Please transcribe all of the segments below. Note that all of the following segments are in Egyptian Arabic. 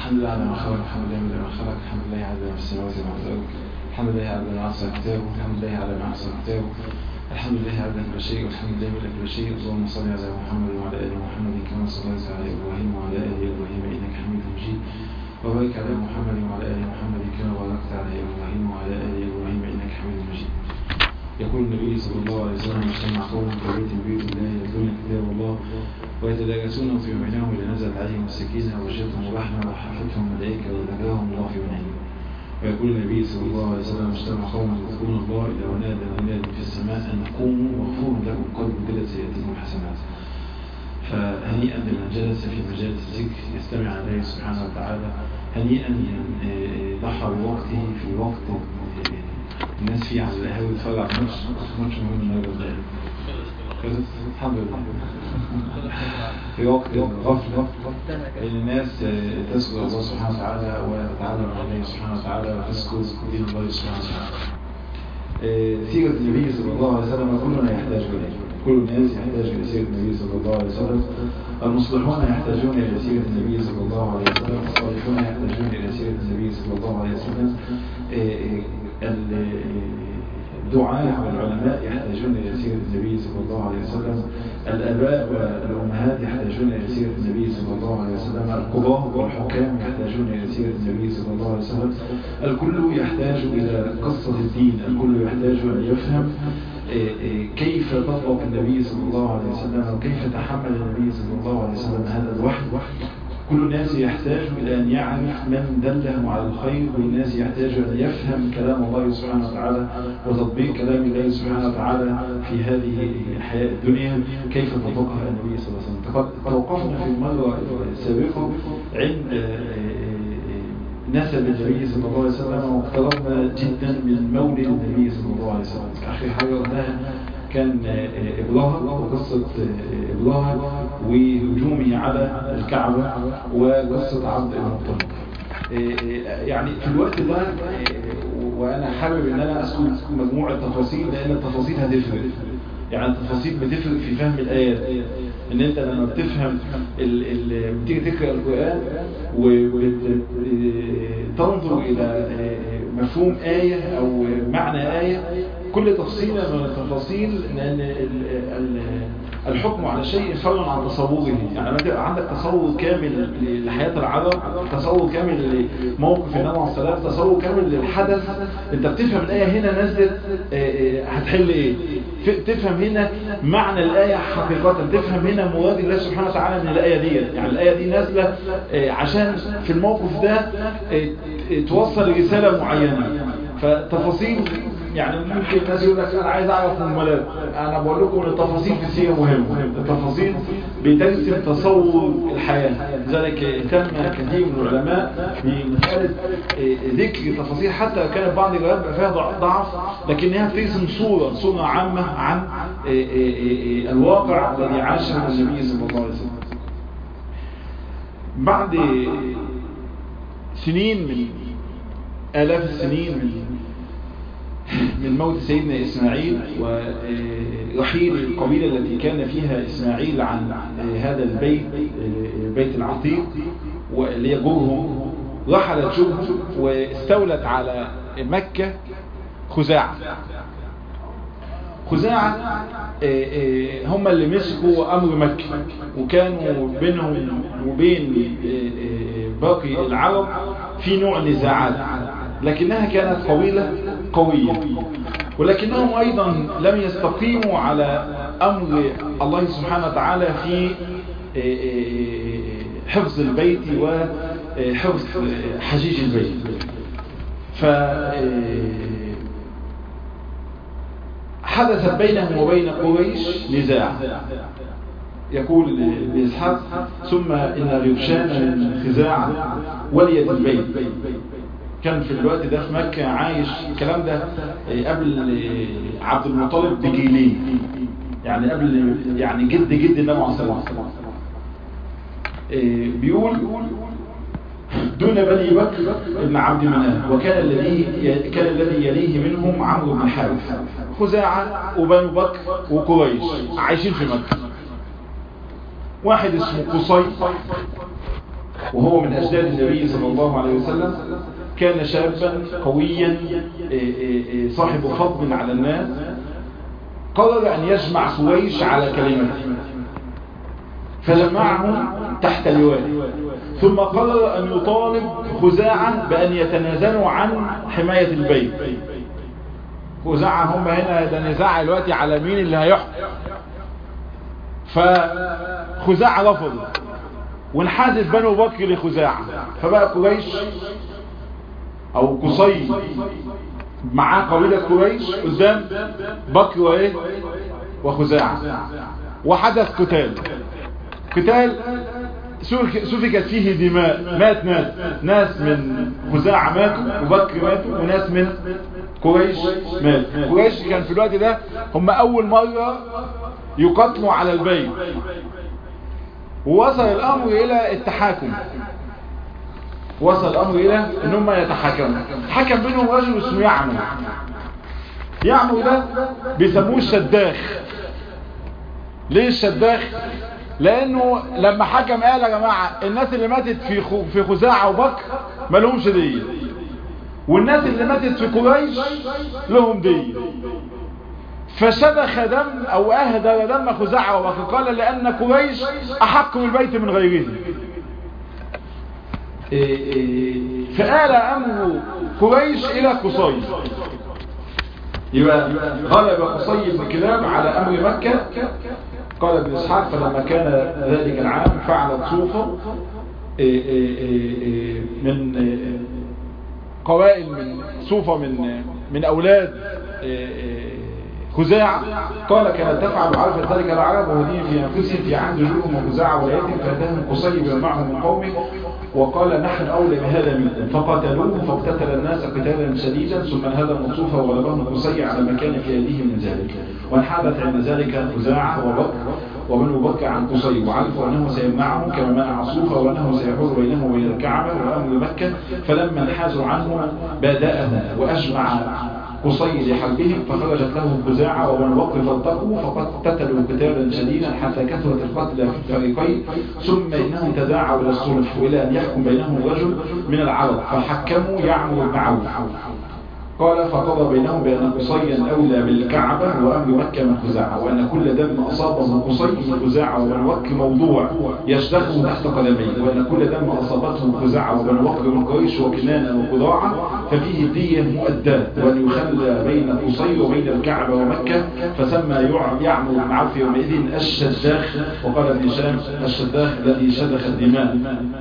الحمد لله على ما خلق الحمد لله على ما خلق الحمد لله على ما في السماوات وما في الارض الحمد لله على ما احصى كتابه الحمد لله على ما احصى كتابه الحمد لله على كل شيء والحمد لله على كل شيء اللهم صل على محمد وعلى ال محمد كما صليت على ابراهيم وعلى ال ابراهيم انك حميد مجيد وبارك على محمد وعلى ال محمد كما باركت على ابراهيم وعلى ال ابراهيم انك حميد مجيد يقول النبي صلى الله عليه وسلم اجتمع قوم في بيت من بيوت الله يتلون كتاب الله ويتدارسونه فيما بينهم اذا نزلت عليهم السكينه وجدتهم رحمه وحفتهم الملائكه وذكرهم الله في من عنده ويقول النبي صلى الله عليه وسلم اجتمع قوم يذكرون الله اذا ونادى مناد في السماء ان قوموا مغفور لكم قد بدلت سيئاتكم حسنات فهنيئا لمن جلس في مجالس الذكر يستمع عليه سبحانه وتعالى هنيئا لمن ضحى بوقته في وقت الناس فيه على القهاوي تتفرج على ماتش ماتش مهم النهارده ده الحمد لله في وقت الغفلة ان الناس تذكر الله سبحانه وتعالى وتتعلم عليه سبحانه وتعالى وتذكر دين الله سبحانه وتعالى سيرة النبي صلى الله عليه وسلم كلنا يحتاج إليه كل الناس يحتاج إلى سيرة النبي صلى الله عليه وسلم المصلحون يحتاجون إلى سيرة النبي صلى الله عليه وسلم الصالحون يحتاجون إلى سيرة النبي صلى الله عليه وسلم الدعاء والعلماء يحتاجون إلى سيرة النبي صلى الله عليه وسلم الآباء والأمهات يحتاجون إلى سيرة النبي صلى الله عليه وسلم القضاة والحكام يحتاجون إلى سيرة النبي صلى الله عليه وسلم الكل يحتاج إلى قصة الدين الكل يحتاج أن يفهم كيف طبق النبي صلى الله عليه وسلم وكيف تحمل النبي صلى الله عليه وسلم هذا الوحي كل الناس يحتاج إلى أن يعرف من دله على الخير كل الناس يحتاج أن يفهم كلام الله سبحانه وتعالى وتطبيق كلام الله سبحانه وتعالى في هذه الحياة الدنيا كيف طبقها النبي صلى الله عليه وسلم توقفنا في المرة السابقة عند نسب النبي صلى الله عليه وسلم واقتربنا جدا من مولد النبي صلى الله عليه وسلم آخر حاجة قلناها كان إبراهة وقصة إبراهة وهجومه على الكعبة وقصة عبد المطلب يعني في الوقت ده وأنا حابب أن أنا أذكر مجموعة تفاصيل لأن التفاصيل هتفرق يعني التفاصيل بتفرق في فهم الآيات ان انت لما بتفهم بتيجي تقرأ القرآن وتنظر الى مفهوم آية او معنى آية كل تفصيلة من التفاصيل لان الحكم على شيء فرع عن تصوره يعني لما تبقى عندك تصور كامل لحياة العرب تصور كامل لموقف النبي عليه الصلاة تصور كامل للحدث انت بتفهم الآية هنا نزلت هتحل ايه تفهم هنا معنى الآية حقيقة تفهم هنا مراد الله سبحانه وتعالى من الآية دي يعني الآية دي نازلة عشان في الموقف ده توصل رسالة معينة فتفاصيل يعني ممكن الناس يقول لك انا عايز اعرف ممالات انا بقول لكم ان التفاصيل في السيره مهمه التفاصيل بترسم تصور الحياه لذلك اهتم كثير من العلماء بمساله ذكر تفاصيل حتى كانت بعض الروايات فيها ضعف لكنها بترسم صوره صوره عامه عن الواقع الذي عاشه النبي صلى الله عليه وسلم بعد سنين من آلاف السنين من من موت سيدنا إسماعيل ورحيل القبيلة التي كان فيها إسماعيل عن هذا البيت بيت العتيق واللي هي جرهم رحلت شبه واستولت على مكة خزاعة خزاعة هم اللي مسكوا أمر مكة وكانوا بينهم وبين باقي العرب في نوع نزاعات لكنها كانت قبيلة قوية ولكنهم أيضا لم يستقيموا على أمر الله سبحانه وتعالى في حفظ البيت وحفظ حجيج البيت ف حدثت بينهم وبين قريش نزاع يقول بإسحاق ثم إن ريبشان من خزاعة وليت البيت كان في الوقت ده في مكة عايش الكلام ده قبل عبد المطلب بجيلين يعني قبل يعني جد جد النبي عليه الصلاة والسلام بيقول دون بني بكر ابن عبد مناف وكان الذي كان الذي يليه منهم عمرو بن حارث خزاعة وبنو بكر وقريش عايشين في مكة واحد اسمه قصي وهو من أجداد النبي صلى الله عليه وسلم كان شابا قويا صاحب فضل على الناس قرر أن يجمع قريش على كلمته فجمعهم تحت لواء ثم قرر أن يطالب خزاعة بأن يتنازلوا عن حماية البيت خزاعة هم هنا ده نزاع دلوقتي على مين اللي هيحكم فخزاعة رفض وانحازف بنو بكر لخزاعة فبقى قريش او قصي معاه قبيلة قريش قدام بكر وايه وخزاعة وحدث قتال قتال سفكت فيه دماء مات ناس ناس من خزاعة ماتوا وبكر ماتوا وناس من قريش مات قريش كان في الوقت ده هم اول مرة يقتلوا على البيت ووصل الامر الى التحاكم وصل الامر الى ان هم يتحاكموا حكم بينهم رجل اسمه يعمر يعمر ده بيسموه الشداخ ليه الشداخ لانه لما حكم قال يا جماعه الناس اللي ماتت في في خزاعه وبكر ما لهمش ديه والناس اللي ماتت في قريش لهم ديه فشدخ دم او اهدر دم خزاعه وبكر قال لان قريش احق بالبيت من غيره فآل أمر قريش إلى قصي يبقى غلب قصي بن كلاب على أمر مكة قال ابن إسحاق فلما كان ذلك العام فعلت صوفة من قوائل من صوفة من من أولاد خزاعة قال كانت تفعل عرفت ذلك العرب وهدين في أنفسهم في عهد جلوهم وخزاعة ولايتهم فأتاهم قصي بما معهم من قومه وقال نحن أولى بهذا منكم فقاتلوه فاقتتل الناس قتالا شديدا ثم هذا المصوف وغلبهم قصي على ما كان في أيديهم من ذلك وانحابت عند ذلك خزاعة وبكر وبنو بكر عن قصي وعرفوا أنه سيمنعهم كما منع صوفة وأنه سيحول بينهم وبين الكعبة وأمر مكة فلما انحازوا عنه بادأهم وأجمع قصي لحربهم فخرجت له خزاعة وبنو بكر فالتقوا فقتلوا قتالا شديدا حتى كثرت القتلى في الفريقين ثم إنهم تداعوا إلى الصلح وإلى أن يحكم بينهم رجل من العرب فحكموا يعمر بن عوف قال فقضى بينهم بأن قصيا أولى بالكعبة وأمر مكة من خزاعة وأن كل دم أصابه قصي من خزاعة وبن وك موضوع يشدخه تحت قدميه وأن كل دم أصابته خزاعة وبن وك من قريش وكنانة وقضاعة ففيه دية مؤداة وأن يخلى بين قصي وبين الكعبة ومكة فسمى يعمر بن عوف يومئذ الشداخ وقال ابن هشام الشداخ الذي شدخ الدماء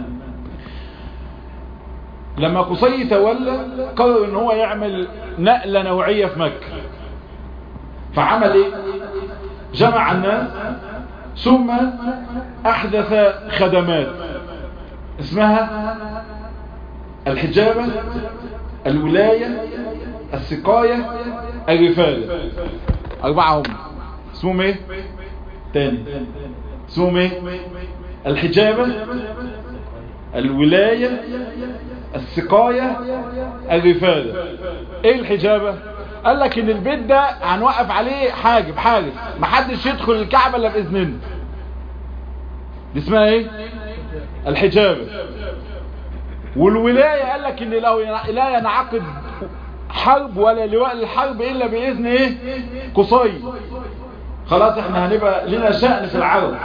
لما قصي تولى قرر ان هو يعمل نقلة نوعية في مكة فعمل ايه جمع الناس ثم احدث خدمات اسمها الحجابة الولاية السقاية الرفادة اربعة هم اسمهم ايه تاني اسمهم ايه الحجابة الولاية السقاية الرفادة ايه الحجابة قال لك ان البيت ده هنوقف عليه حاجب حاجب محدش يدخل الكعبة الا باذننا دي اسمها ايه الحجابة والولاية قال لك ان لو لا ينعقد حرب ولا لواء الحرب الا باذن ايه قصي خلاص احنا هنبقى لنا شأن في العرب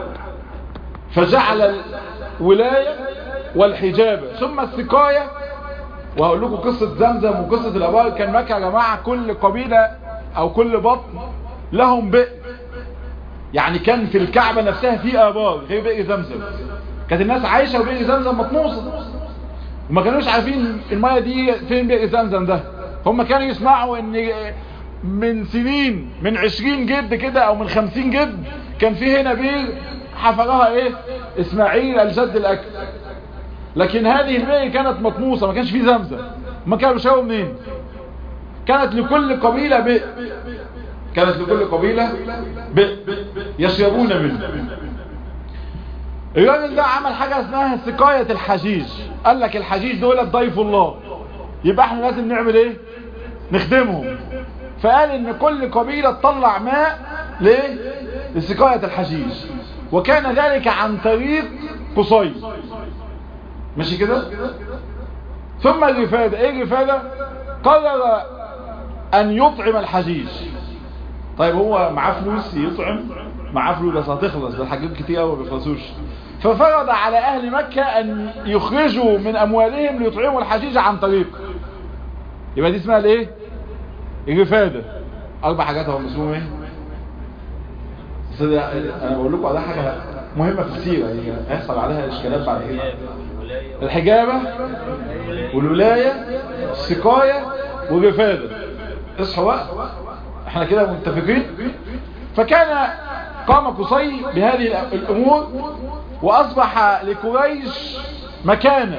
فجعل الولاية والحجابة ثم السقاية وهقول لكم قصة زمزم وقصة الأبار كان مكة يا جماعة كل قبيلة أو كل بطن لهم بئر يعني كان في الكعبة نفسها في آبار غير بئر زمزم كانت الناس عايشة وبئر زمزم مطموسة وما كانوش عارفين المية دي فين بئر زمزم ده هم كانوا يسمعوا ان من سنين من عشرين جد كده او من خمسين جد كان في هنا بئر حفرها ايه اسماعيل الجد الاكبر لكن هذه البئر كانت مطموسة ما كانش فيه زمزم ما كانوا بيشربوا منين كانت لكل قبيلة بئر كانت لكل قبيلة بئر يشربون منه الراجل ده عمل حاجة اسمها سقاية الحجيج قال لك الحجيج دول ضيف الله يبقى احنا لازم نعمل ايه نخدمهم فقال ان كل قبيلة تطلع ماء ليه لسقاية الحجيج وكان ذلك عن طريق قصي ماشي كده ثم الرفادة ايه الرفادة قرر ان يطعم الحجيج طيب هو معاه فلوس يطعم معاه فلوس بس هتخلص ده الحاجات كتير قوي ما بيخلصوش ففرض على اهل مكة ان يخرجوا من اموالهم ليطعموا الحجيج عن طريق يبقى دي اسمها الايه الرفادة اربع حاجات هو اسمهم ايه بس ده انا بقول لكم ده حاجة مهمة في السيرة يعني هيحصل عليها اشكالات بعد كده الحجابة والولاية السقاية والرفادة اصحوا بقى احنا كده متفقين فكان قام قصي بهذه الامور واصبح لقريش مكانه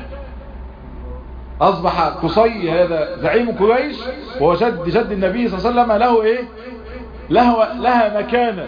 اصبح قصي هذا زعيم قريش وهو جد جد النبي صلى الله عليه وسلم له ايه له لها مكانه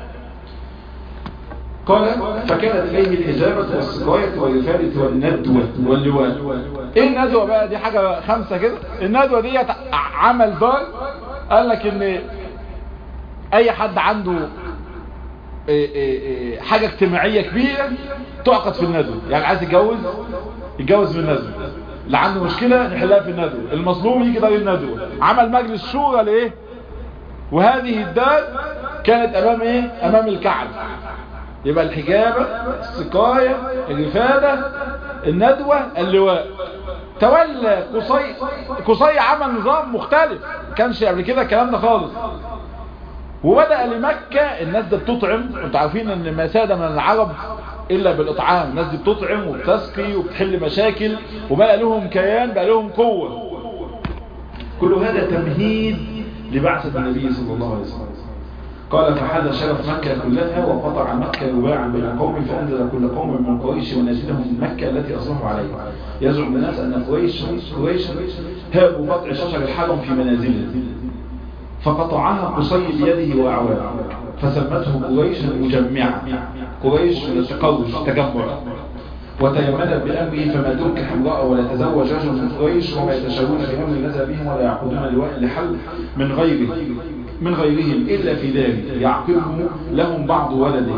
قال فكانت إليه الحجابة والسقاية والرفادة والندوة واللواء ايه الندوة بقى دي حاجة خمسة كده الندوة دي عمل دار قال لك ان اي حد عنده إيه إيه إيه حاجة اجتماعية كبيرة تعقد في الندوة يعني عايز يتجوز يتجوز من الندوة اللي عنده مشكلة نحلها في الندوة المظلوم يجي دار الندوة عمل مجلس شورى لايه وهذه الدار كانت امام ايه امام الكعب يبقى الحجابة السقاية الرفادة الندوة اللواء تولى قصي قصي عمل نظام مختلف كانش قبل كده الكلام ده خالص وبدأ لمكة الناس دي بتطعم انتوا عارفين ان ما ساد من العرب الا بالاطعام الناس دي بتطعم وبتسقي وبتحل مشاكل وبقى لهم كيان بقى لهم قوة كل هذا تمهيد لبعثة النبي صلى الله عليه وسلم قال فحل شرف مكة كلها وقطع مكة رباعا بين قوم فأنزل كل قوم من قريش ونزلهم من مكة التي أصبحوا عليها يزعم الناس أن قريش قريش هابوا قطع شجر الحرم في منازلهم فقطعها قصي بيده وأعوانه فسمته قريش مجمعة قريش من التقوش تجمع وتيمنت بأمره فما تنكح امرأة ولا تزوج رجل من قريش وما يتشاورون في أمر نزل بهم ولا يعقدون لواء لحل من غيره من غيرهم إلا في ذلك يعقبه لهم بعض ولده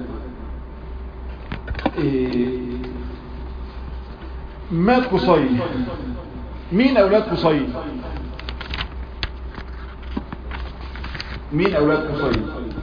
إيه مات قصي مين أولاد قصي مين أولاد قصي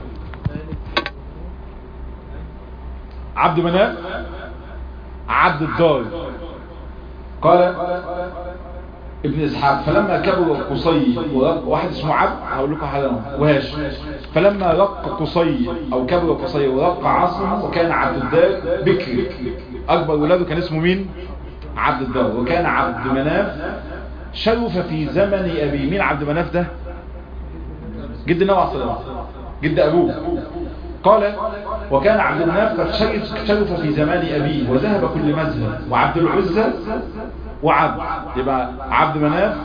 عبد مناف عبد الدار قال ابن اسحاق فلما كبر قصي واحد اسمه عبد هقول لكم حاجه وهاش فلما رق قصي او كبر قصي ورق عصمه وكان عبد الدار بكري اكبر ولاده كان اسمه مين عبد الدار وكان عبد مناف شرف في زمن ابي مين عبد مناف ده جد النبي عليه الصلاه جد ابوه قال وكان عبد مناف قد شرف في زمان أبيه وذهب كل مذهب وعبد العزة وعبد يبقى عبد مناف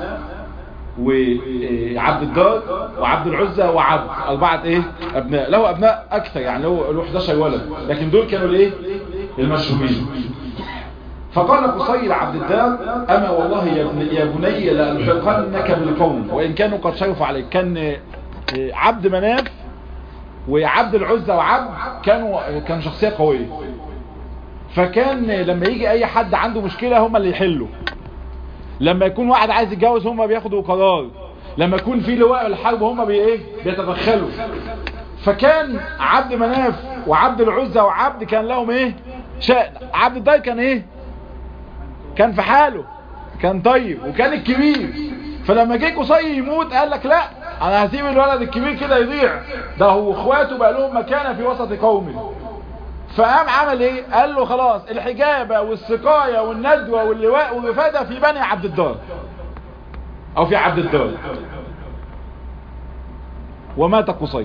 وعبد الدار وعبد العزة وعبد أربعة إيه أبناء له أبناء أكثر يعني له له 11 ولد لكن دول كانوا الإيه المشهورين فقال قصي لعبد الدار أما والله يا, ابن يا بني لألحقنك بالقوم وإن كانوا قد شرفوا عليك كان عبد مناف وعبد العزة وعبد كانوا كانوا شخصية قوية فكان لما يجي اي حد عنده مشكلة هم اللي يحلوا لما يكون واحد عايز يتجوز هم بياخدوا قرار لما يكون في لواء الحرب هم بي ايه بيتدخلوا فكان عبد مناف وعبد العزة وعبد كان لهم ايه شأن عبد الدار كان ايه كان في حاله كان طيب وكان الكبير فلما جه قصي يموت قال لك لا انا هسيب الولد الكبير كده يضيع ده هو اخواته بقى لهم مكانه في وسط قومه فقام عمل ايه قال له خلاص الحجابه والسقايه والندوه واللواء والرفاده في بني عبد الدار او في عبد الدار ومات قصي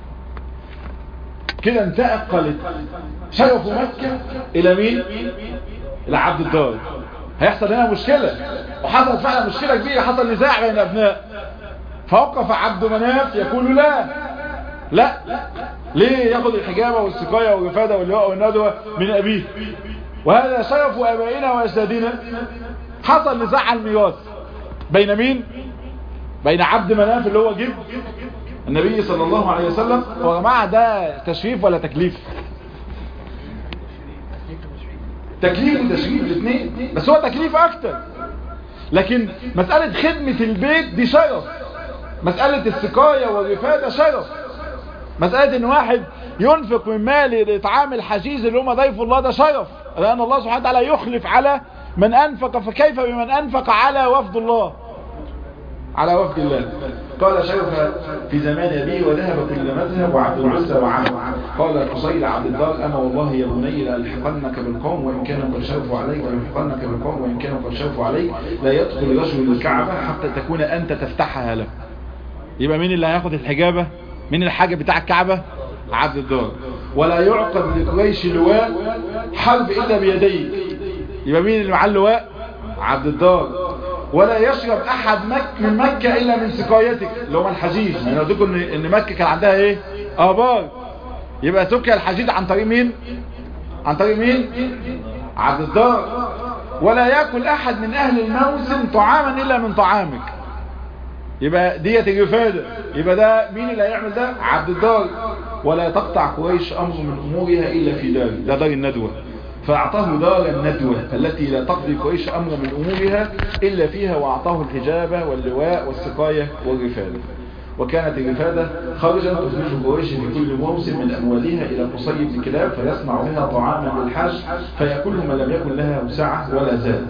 كده انتقلت شرف مكة الى مين الى عبد الدار هيحصل هنا مشكلة وحصلت فعلا مشكلة كبيرة حصل نزاع بين ابناء فوقف عبد مناف يقول لا لا ليه ياخد الحجابة والسقاية والرفادة واللواء والندوة من ابيه وهذا شرف ابائنا واجدادنا حصل نزاع على الميراث بين مين بين عبد مناف اللي هو جد النبي صلى الله عليه وسلم هو يا جماعه ده تشريف ولا تكليف تكليف وتشريف الاثنين بس هو تكليف اكتر لكن مسألة خدمة البيت دي شرف مسألة السقاية والرفادة شرف مسألة ان واحد ينفق من مال لإطعام الحجيز اللي هم ضيف الله ده شرف لأن الله سبحانه وتعالى يخلف على من أنفق فكيف بمن أنفق على وفد الله على وفد الله قال شرف في زمان أبيه وذهب كل مذهب وعبد العزة وعام قال الحصيل عبد الدار أما والله يا بني لألحقنك بالقوم وإن كانوا قد شرفوا عليك ولألحقنك بالقوم وإن كانوا قد شرفوا عليك لا يدخل رجل الكعبة حتى تكون أنت تفتحها له يبقى مين اللي هياخد الحجابة مين الحاجة بتاع الكعبة عبد الدار ولا يعقد لقريش لواء حرب إلا بيديه يبقى مين اللي معاه اللواء عبد الدار ولا يشرب احد مك من مكة الا من سقايتك اللي هم الحجيج انا قلت لكم ان مكة كان عندها ايه ابار يبقى سقيا الحجيج عن طريق مين عن طريق مين عبد الدار ولا ياكل احد من اهل الموسم طعاما الا من طعامك يبقى ديت الرفادة يبقى ده مين اللي هيعمل ده عبد الدار ولا تقطع قريش امر من امورها الا في دار ده دار الندوة فأعطاه دار الندوة التي لا تقضي قريش أمر من أمورها إلا فيها وأعطاه الحجابة واللواء والسقاية والرفادة وكانت الرفادة خرجا تخرج قريش في كل موسم من أموالها إلى قصي بن كلاب فيصنع بها طعاما للحاج فيأكل ما لم يكن لها سعة ولا زاد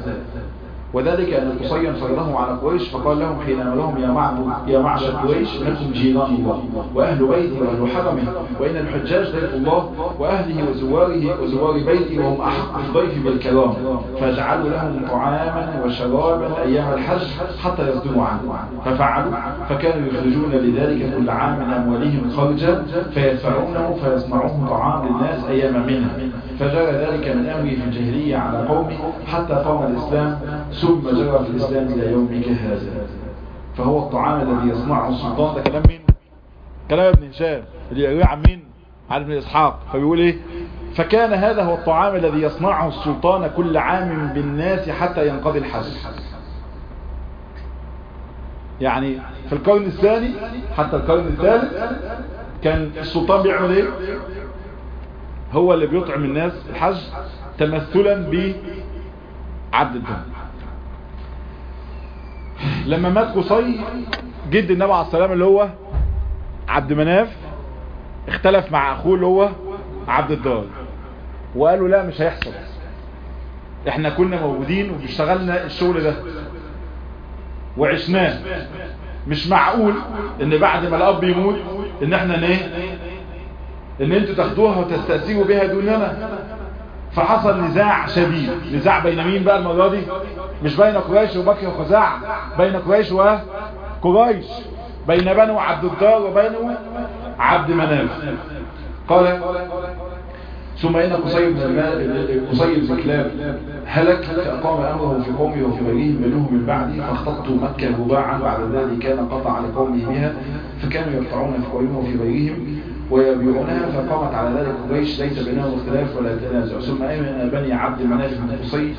وذلك أن قصيا فرضه على قريش فقال لهم حينما لهم يا معبد يا معشر قريش انكم جيران الله واهل بيتي واهل حرمه وان الحجاج ضيف الله واهله وزواره وزوار بيتي وهم احق الضيف بالكرام فاجعلوا لهم طعاما وشرابا ايام الحج حتى يصدروا عنه ففعلوا فكانوا يخرجون لذلك كل عام من اموالهم خرجا فيدفعونه فيصنعوه طعام للناس ايام منها فجرى ذلك من امره في الجاهليه على قومه حتى قام الاسلام ثم جرى في الإسلام إلى يومك هذا فهو الطعام الذي يصنعه السلطان ده كلام مين كلام ابن هشام اللي يروي عن مين عن ابن إسحاق فبيقول إيه فكان هذا هو الطعام الذي يصنعه السلطان كل عام بالناس حتى ينقضي الحج يعني في القرن الثاني حتى القرن الثالث كان السلطان بيعمل ايه هو اللي بيطعم الناس الحج تمثلا بعبد الدم لما مات قصي جد النبي عليه السلام اللي هو عبد مناف اختلف مع اخوه اللي هو عبد الدار وقالوا لا مش هيحصل احنا كنا موجودين واشتغلنا الشغل ده وعشناه مش معقول ان بعد ما الاب يموت ان احنا ايه ان انتوا تاخدوها وتستأثروا بها دوننا فحصل نزاع شديد نزاع بين مين بقى المرة دي مش بين قريش وبكر وخزاع بين قريش وقريش بين بنو عبد الدار وبنو عبد مناف قال ثم إن قصي بن قصي بن كلاب هلك فأقام أمره في قومه وفي غيرهم منه من بعده فاختطوا مكة رباعا بعد ذلك كان قطع لقومه بها فكانوا يقطعون في قومه وفي غيرهم ويبيعونها فقامت على ذلك قريش ليس بينهم اختلاف ولا تنازع ثم أمن بني عبد مناف بن قصي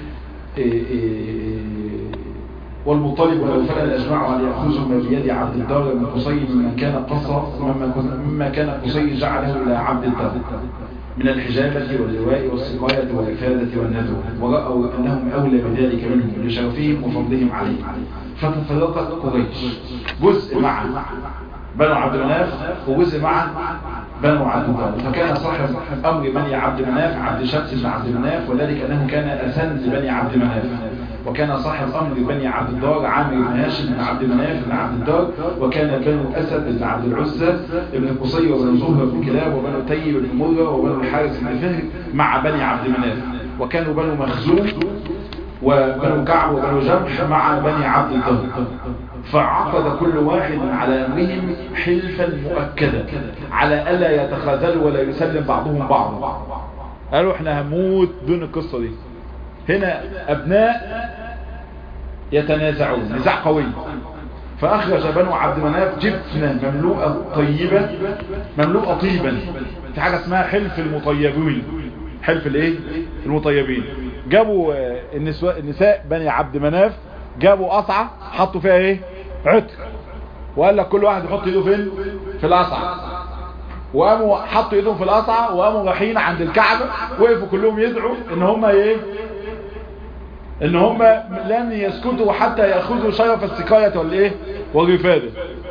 والمطلب والأوفال أجمعوا أن يأخذوا ما بيد عبد الدار من قصي ممن كان قصر مما كان قصي جعله إلى عبد الدار من الحجابة واللواء والسقاية والإفادة والندوة ورأوا أنهم أولى بذلك منهم لشرفهم وفضلهم عليه فتفرقت قريش جزء مع بنو عبد مناف وجزء مع بنو عبد مناف فكان صاحب أمر بني عبد مناف عبد شمس بن عبد مناف وذلك أنه كان أسن لبني عبد مناف وكان صاحب أمر بني عبد الدار عامر بن هاشم بن عبد مناف بن عبد الدار وكان بنو أسد بن عبد العزة بن قصي وبنو زهر بن كلاب وبنو تي بن مرة وبنو الحارث بن فهر مع بني عبد مناف وكانوا بنو مخزوم وبنو كعب وبنو جمح مع بني عبد الدار فعقد كل واحد على أمرهم حلفا مؤكدا على ألا يتخاذلوا ولا يسلم بعضهم بعضا قالوا احنا هنموت دون القصة دي هنا أبناء يتنازعون نزاع قوي فأخرج بنو عبد مناف جبنة مملوءة طيبة مملوءة طيبا في حاجة اسمها حلف المطيبين حلف الايه المطيبين جابوا النساء, النساء بني عبد مناف جابوا قصعة حطوا فيها ايه عطر وقال لك كل واحد يحط ايده فين في القصعة وقاموا حطوا ايدهم في القصعة وقاموا رايحين عند الكعبة وقفوا كلهم يدعوا ان هم ايه ان هم لن يسكتوا حتى ياخذوا شرف السقاية والايه والرفادة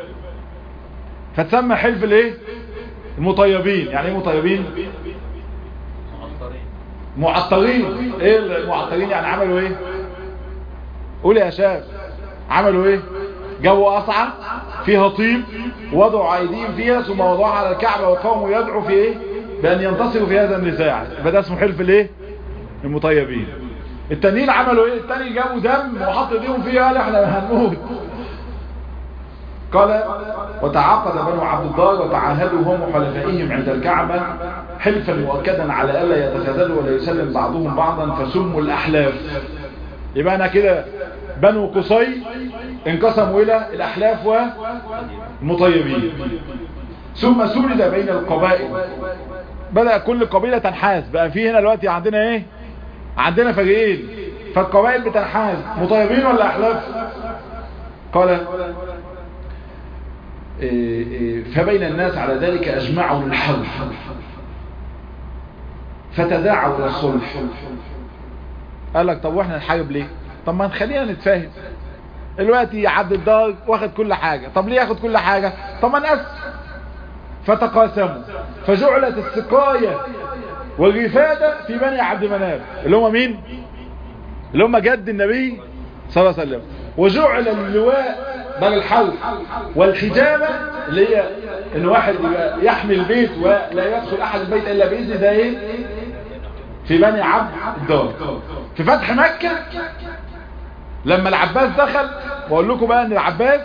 فتسمى حلف الايه المطيبين يعني ايه مطيبين معطرين ايه المعطرين يعني عملوا ايه قول يا شاب عملوا ايه جابوا قصعة فيها طيب وضعوا ايديهم فيها ثم وضعوها على الكعبة وقاموا يدعوا في ايه بان ينتصروا في هذا النزاع يبقى ده اسمه حلف الايه المطيبين التانيين عملوا ايه التاني جابوا دم وحط ايديهم فيها قال احنا هنموت قال وتعاقد بنو عبد الدار وتعاهدوا هم وحلفائهم عند الكعبة حلفا مؤكدا على ألا يتخاذلوا ولا يسلم بعضهم بعضا فسموا الأحلاف يبقى أنا كده بنو قصي انقسموا إلى الأحلاف والمطيبين ثم سولد بين القبائل بدأ كل قبيلة تنحاز بقى في هنا دلوقتي عندنا ايه عندنا فريقين فالقبائل بتنحاز مطيبين ولا أحلاف قال فبين الناس على ذلك أجمعوا للحرب فتداعوا إلى الصلح قال لك طب واحنا نحارب ليه طب ما نخلينا نتفاهم دلوقتي عبد الدار واخد كل حاجة طب ليه ياخد كل حاجة طب ما نقسم فتقاسموا فجعلت السقاية والرفادة في بني عبد مناف اللي هم مين اللي هم جد النبي صلى الله عليه وسلم وجعل اللواء بل الحلق والحجامة اللي هي ان واحد يحمي البيت ولا يدخل احد البيت الا باذن ده ايه في بني عبد الدار في فتح مكة لما العباس دخل واقول لكم بقى ان العباس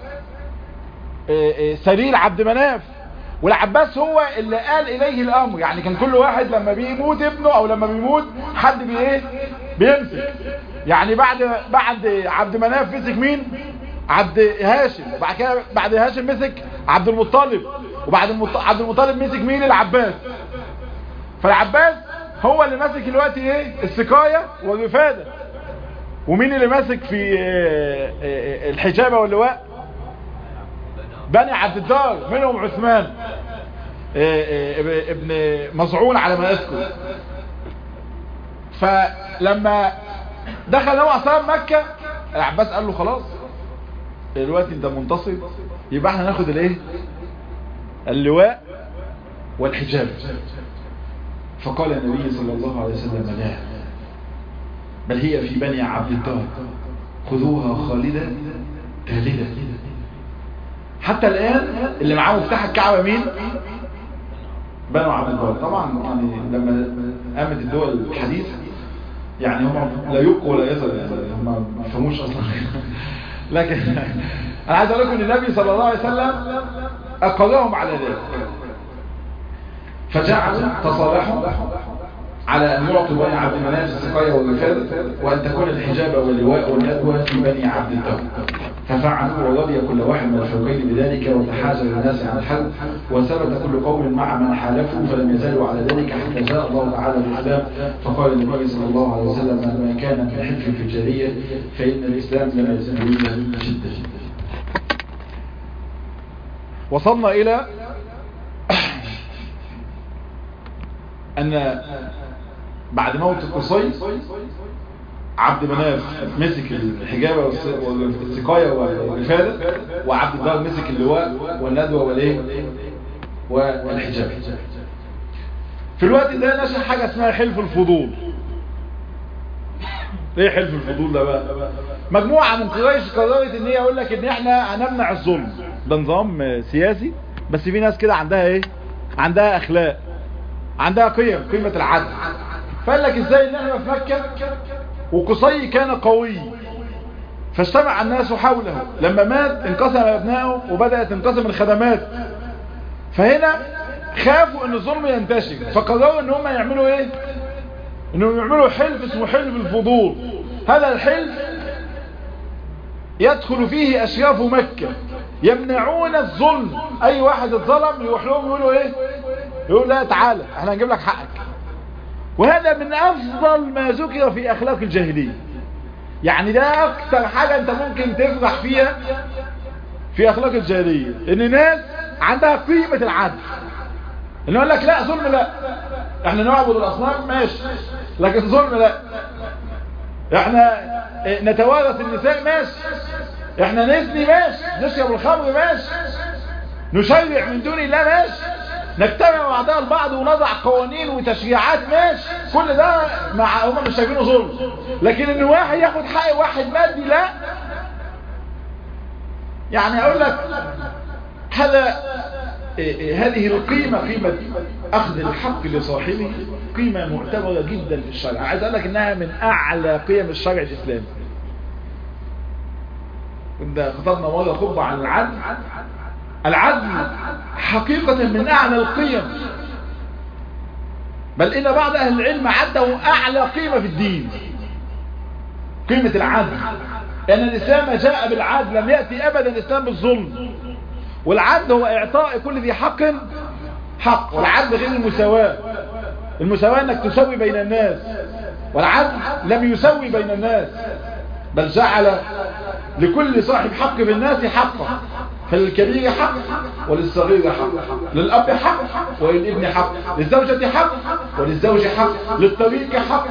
سرير عبد مناف والعباس هو اللي قال اليه الامر يعني كان كل واحد لما بيموت ابنه او لما بيموت حد بي ايه بيمسك يعني بعد بعد عبد مناف مسك مين عبد هاشم وبعد كده بعد هاشم مسك عبد المطلب وبعد المط... عبد المطلب مسك مين العباس فالعباس هو اللي ماسك دلوقتي ايه السقايه والرفاده ومين اللي ماسك في الحجابه واللواء بني عبد الدار منهم عثمان ابن مزعون على ما اذكر فلما دخل النبي صلى الله عليه مكه العباس قال له خلاص دلوقتي انت منتصر يبقى احنا ناخد الايه اللواء والحجاب فقال النبي صلى الله عليه وسلم لا بل هي في بني عبد الدار خذوها خالدة تالدة حتى الآن اللي معاه مفتاح الكعبة مين بنو عبد الدار طبعا يعني لما قامت الدول الحديثة يعني هم لا يبقوا ولا يزل يعني هم ما فهموش اصلا لكن انا عايز اقول لكم ان النبي صلى الله عليه وسلم اقرهم على ذلك فجعل تصالحهم على ان يعطوا بني عبد مناف السقايه والرفاده وان تكون الحجابه واللواء والندوه في بني عبد الدار ففعلوا ورضي كل واحد من الفريقين بذلك وتحازر الناس عن الحل وثبت كل قوم مع من حالفوا فلم يزالوا على ذلك حتى جاء الله تعالى بالاسلام فقال النبي صلى الله عليه وسلم ما كان من حلف في الجاهليه فان الاسلام لم يزل الا شده وصلنا الى ان بعد موت قصي عبد مناف مسك الحجابة والسقاية والرفادة وعبد الدار مسك اللواء والندوة والايه والحجاب في الوقت ده نشأ حاجة اسمها حلف الفضول ايه حلف الفضول ده بقى مجموعة من قريش قررت ان هي يقول لك ان احنا هنمنع الظلم ده نظام سياسي بس في ناس كده عندها ايه عندها اخلاق عندها قيم قيمة العدل فقال لك ازاي ان احنا في مكة وقصي كان قوي فاجتمع الناس حوله لما مات انقسم ابنائه وبدأت تنقسم الخدمات فهنا خافوا ان الظلم ينتشر فقرروا ان هم يعملوا ايه انهم يعملوا حلف اسمه حلف الفضول هذا الحلف يدخل فيه اشراف مكة يمنعون الظلم اي واحد اتظلم يروح لهم يقولوا ايه يقول لا تعالى احنا هنجيب لك حقك وهذا من افضل ما ذكر في اخلاق الجاهلية يعني ده اكتر حاجة انت ممكن تفرح فيها في اخلاق الجاهلية ان ناس عندها قيمة العدل اللي يقول لك لا ظلم لا احنا نعبد الاصنام ماشي لكن ظلم لا احنا نتوارث النساء ماشي احنا نزني ماشي نشرب الخمر ماشي نشرع من دون الله ماشي نجتمع بعضها البعض ونضع قوانين وتشريعات ماشي كل ده مع هم مش شايفينه ظلم لكن ان واحد ياخد حق واحد مادي لا يعني اقول لك هذا هذه القيمة قيمة اخذ الحق لصاحبه قيمة معتبرة جدا في الشرع عايز اقول لك انها من اعلى قيم الشرع الاسلامي كنا خطبنا مرة خطبة عن العدل العدل حقيقة من اعلى القيم بل ان بعض اهل العلم عده اعلى قيمة في الدين قيمة العدل لان يعني الاسلام جاء بالعدل لم يأتي ابدا الاسلام بالظلم والعدل هو اعطاء كل ذي حق حق والعدل غير المساواة المساواة انك تسوي بين الناس والعدل لم يسوي بين الناس بل جعل لكل صاحب حق بالناس حقا فللكبير حق وللصغير حق للأب حق وللابن حق للزوجة حق وللزوج حق للطريق حق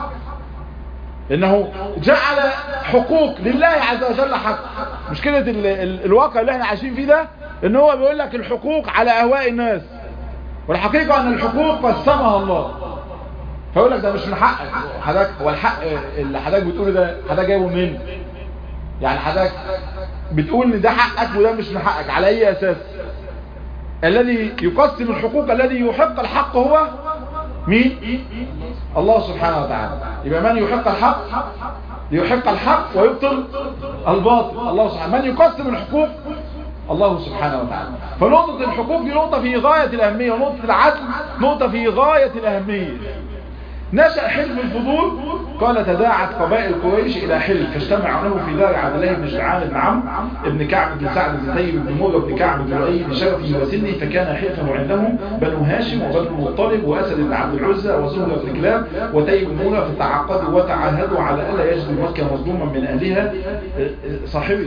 انه جعل حقوق لله عز وجل حق مشكلة ال ال الواقع اللي احنا عايشين فيه ده ان هو بيقول لك الحقوق على اهواء الناس والحقيقة ان الحقوق قسمها الله فيقول لك ده مش من حقك حضرتك هو الحق اللي حضرتك بتقوله ده حضرتك جايبه منين يعني حضرتك بتقول ان ده حقك وده مش من حقك على اي اساس الذي يقسم الحقوق الذي يحق الحق هو مين الله سبحانه وتعالى يبقى من يحق الحق ليحق الحق ويبطل الباطل الله سبحانه من يقسم الحقوق الله سبحانه وتعالى فنقطة الحقوق دي نقطة في غاية الأهمية ونقطة العدل نقطة في غاية الأهمية نشأ حلف الفضول قال تداعت قبائل قريش إلى حلف فاجتمعوا له في دار عبد الله بن جدعان بن عمرو بن كعب بن سعد بن طيب بن مرة بن كعب بن لؤي بشرفه وسنه فكان حلفه عندهم بنو هاشم وبنو المطلب وأسد بن عبد العزى وزهرة بن كلاب وتيب بن مرة فتعاقدوا وتعاهدوا على ألا يجدوا مكة مظلوما من أهلها صاحبه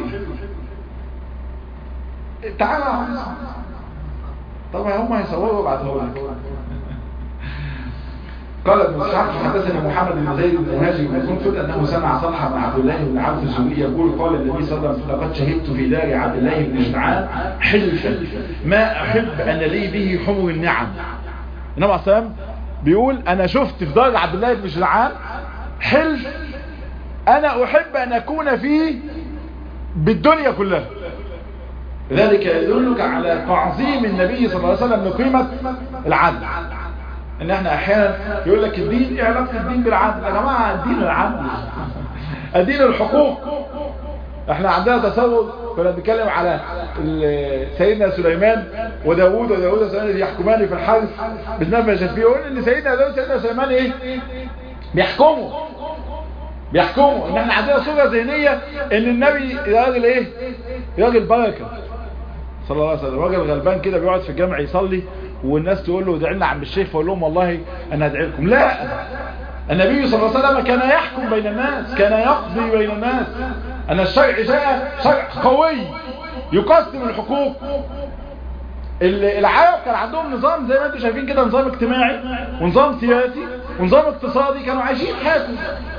تعالى طبعا هم هيصوروا بعد لك قال ابن اسحاق حدثنا محمد بن زيد بن مهاجر بن كنفد انه سمع صلحه بن عبد الله بن عبد الزهري يقول قال النبي صلى الله عليه وسلم لقد شهدت في دار عبد الله بن جدعان حلفا ما احب ان لي به حمر النعم النبي عليه السلام بيقول انا شفت في دار عبد الله بن جدعان حلف انا احب ان اكون فيه بالدنيا كلها ذلك يدلك على تعظيم النبي صلى الله عليه وسلم لقيمة العدل ان احنا احيانا يقول لك الدين ايه علاقة الدين بالعدل يا جماعة الدين العدل الدين الحقوق احنا عندنا تصور كنا بنتكلم على سيدنا سليمان وداوود وداوود وسليمان يحكمان في الحرث بالنفع فيه يقول ان سيدنا داوود وسيدنا سليمان ايه بيحكموا بيحكموا ان احنا عندنا صورة ذهنية ان النبي راجل ايه راجل بركة صلى الله عليه وسلم راجل غلبان كده بيقعد في الجامع يصلي والناس تقول له ادعي لنا عم الشيخ فاقول لهم والله انا ادعي لكم لا النبي صلى الله عليه وسلم كان يحكم بين الناس كان يقضي بين الناس ان الشرع جاء شرع قوي يقسم الحقوق العرب كان عندهم نظام زي ما انتم شايفين كده نظام اجتماعي ونظام سياسي ونظام اقتصادي كانوا عايشين حياتهم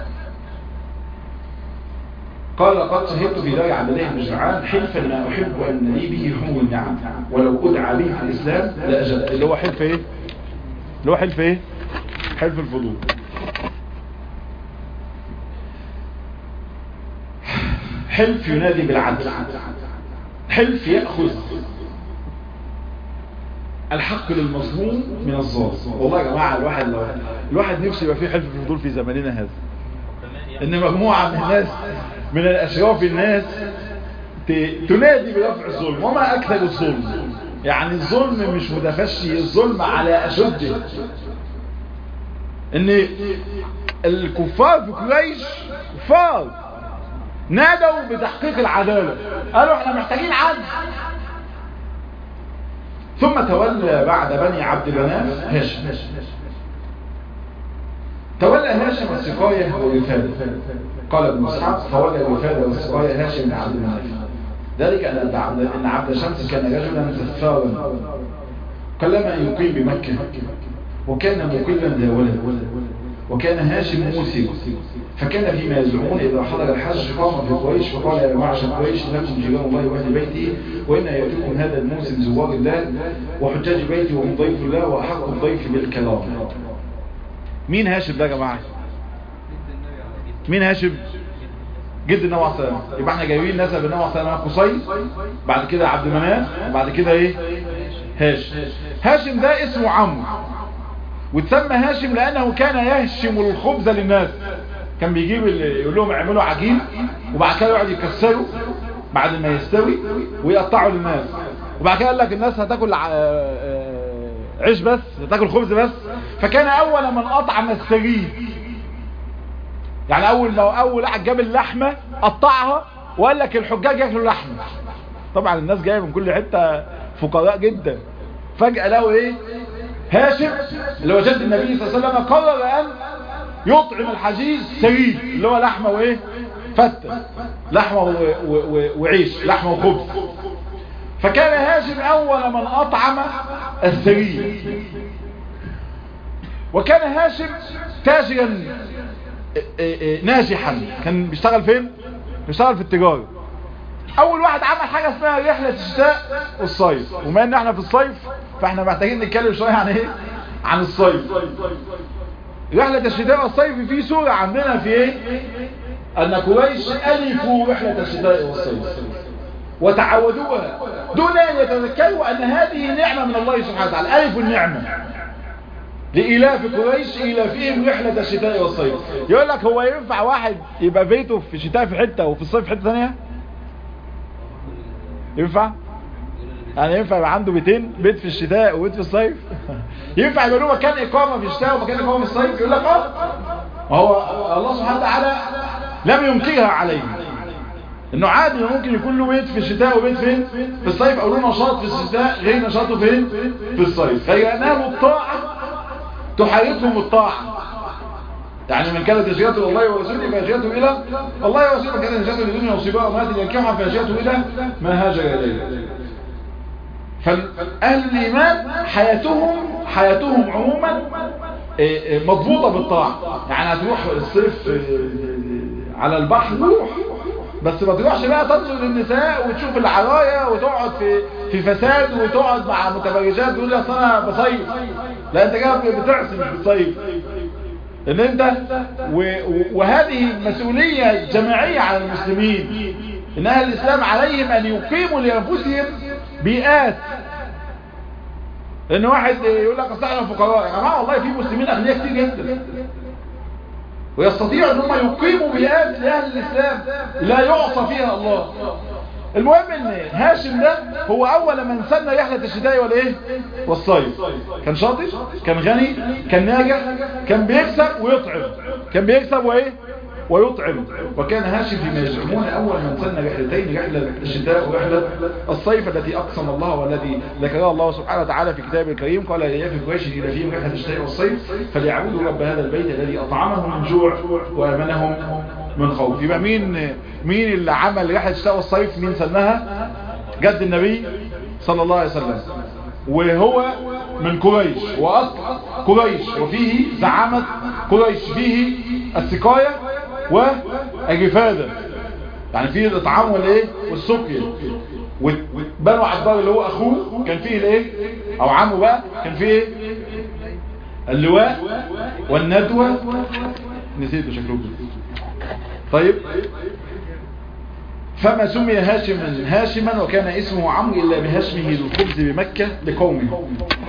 قال قد شهدت في دار عبد الله بن جدعان حلفا ما احب ان لي به حمر النعم ولو ادعى به في الاسلام لاجبت اللي هو حلف ايه اللي هو حلف ايه حلف الفضول حلف ينادي بالعدل حلف ياخذ الحق للمظلوم من الظالم والله يا جماعه الواحد لو الواحد نفسه يبقى فيه حلف الفضول في زماننا هذا ان مجموعه من الناس من الاشراف الناس تنادي برفع الظلم وما اكثر الظلم يعني الظلم مش متفشي الظلم على اشده ان الكفار في قريش كفار نادوا بتحقيق العدالة قالوا احنا محتاجين عدل ثم تولى بعد بني عبد مناف هاشم تولى هاشم السقاية والوفادة قال ابن اسحاق فولى الوفادة والسقاية هاشم بن عبد مناف ذلك أن عبد, أن عبد شمس كان رجلا زفارا قلما أن يقيم بمكة وكان مقلا ذا ولد وكان هاشم موسي فكان فيما يزعمون إذا حضر الحج قام في قريش فقال يا معشر قريش لكم جيران الله وأهل بيته وإن يأتيكم هذا الموسم زوار الله وحجاج بيتي وهم ضيف الله وأحق الضيف بالكلام مين هاشم ده يا جماعة مين هاشم جد النبي عليه الصلاه يبقى احنا جايبين نسب النبي عليه الصلاه قصي بعد كده عبد مناف بعد كده ايه هاشم هاشم ده اسمه عمرو وتسمى هاشم لانه كان يهشم الخبز للناس كان بيجيب يقول لهم اعملوا عجين وبعد كده يقعد يكسروا بعد ما يستوي ويقطعوا للناس وبعد كده قال لك الناس هتاكل عيش بس هتاكل خبز بس فكان اول من اطعم السرير يعني اول ما اول واحد جاب اللحمه قطعها وقال لك الحجاج ياكلوا لحمه طبعا الناس جايه من كل حته فقراء جدا فجاه لقوا ايه هاشم اللي هو جد النبي صلى الله عليه وسلم قرر ان يطعم الحجيج سرير اللي هو لحمه وايه فته لحمه و... و... و... وعيش لحمه وخبز فكان هاشم اول من اطعم السرير وكان هاشم تاجرا ناجحا كان بيشتغل فين بيشتغل في التجارة اول واحد عمل حاجة اسمها رحلة الشتاء والصيف وما ان احنا في الصيف فاحنا محتاجين نتكلم شوية عن ايه عن الصيف رحلة الشتاء والصيف في سورة عندنا في ايه ان قريش الفوا رحلة الشتاء والصيف وتعودوها دون ان يتذكروا ان هذه نعمة من الله سبحانه وتعالى الف النعمة لإلاف قريش إلافهم رحلة الشتاء والصيف يقول لك هو ينفع واحد يبقى بيته في الشتاء في حتة وفي الصيف في حتة ثانية ينفع يعني ينفع يبقى عنده بيتين بيت في الشتاء وبيت في الصيف ينفع يبقى له مكان إقامة في الشتاء ومكان إقامة في الصيف يقول لك اه هو الله سبحانه وتعالى لم ينكرها عليه انه عادي ممكن يكون له بيت في الشتاء وبيت فين في الصيف او له نشاط في الشتاء غير نشاطه فين في الصيف فينال الطاعة تحركهم الطاعة يعني من كانت هجرته الى الله ورسوله فهجرته الى الله ورسوله من كانت هجرته لدنيا مصيبه ومات ينكحها فهجرته الى ما هاجر اليه فاهل الايمان حياتهم حياتهم عموما مضبوطه بالطاعه يعني هتروح الصيف على البحر روح بس ما تروحش بقى تنظر للنساء وتشوف العرايا وتقعد في في فساد وتقعد مع متبرجات تقول لي اصل انا بصيف لا انت جاي بتعصي مش بتصيف ان انت و... وهذه مسؤولية جماعية على المسلمين ان اهل الاسلام عليهم ان يقيموا لانفسهم بيئات ان واحد يقول لك اصل احنا فقراء يا جماعه والله في مسلمين اغنياء كتير جدا ويستطيعوا ان هم يقيموا بيئات لاهل الاسلام لا يعصى فيها الله المهم ان هاشم ده هو اول من سن رحلة الشتاء والايه والصيف كان شاطر كان غني كان ناجح كان بيكسب ويطعم كان بيكسب وايه ويطعم وكان هاشم فيما يزعمون اول من سن رحلتين رحلة الشتاء ورحلة الصيف التي اقسم الله والذي ذكرها الله سبحانه وتعالى في كتابه الكريم قال يا في قريش الى فيهم رحلة الشتاء والصيف فليعبدوا رب هذا البيت الذي اطعمهم من جوع وامنهم من خوف يبقى مين مين اللي عمل رحلة الشتاء والصيف مين سنها جد النبي صلى الله عليه وسلم وهو من قريش واصل قريش وفيه زعامة قريش فيه السقاية والجفادة يعني فيه الاطعام والايه والسقيا وبنو عبار اللي هو اخوه كان فيه الايه او عمه بقى كان فيه ايه اللواء والندوة نسيته شكله طيب فما سمي هاشما هاشما وكان اسمه عمرو إلا بهشمه للخبز بمكة لقومه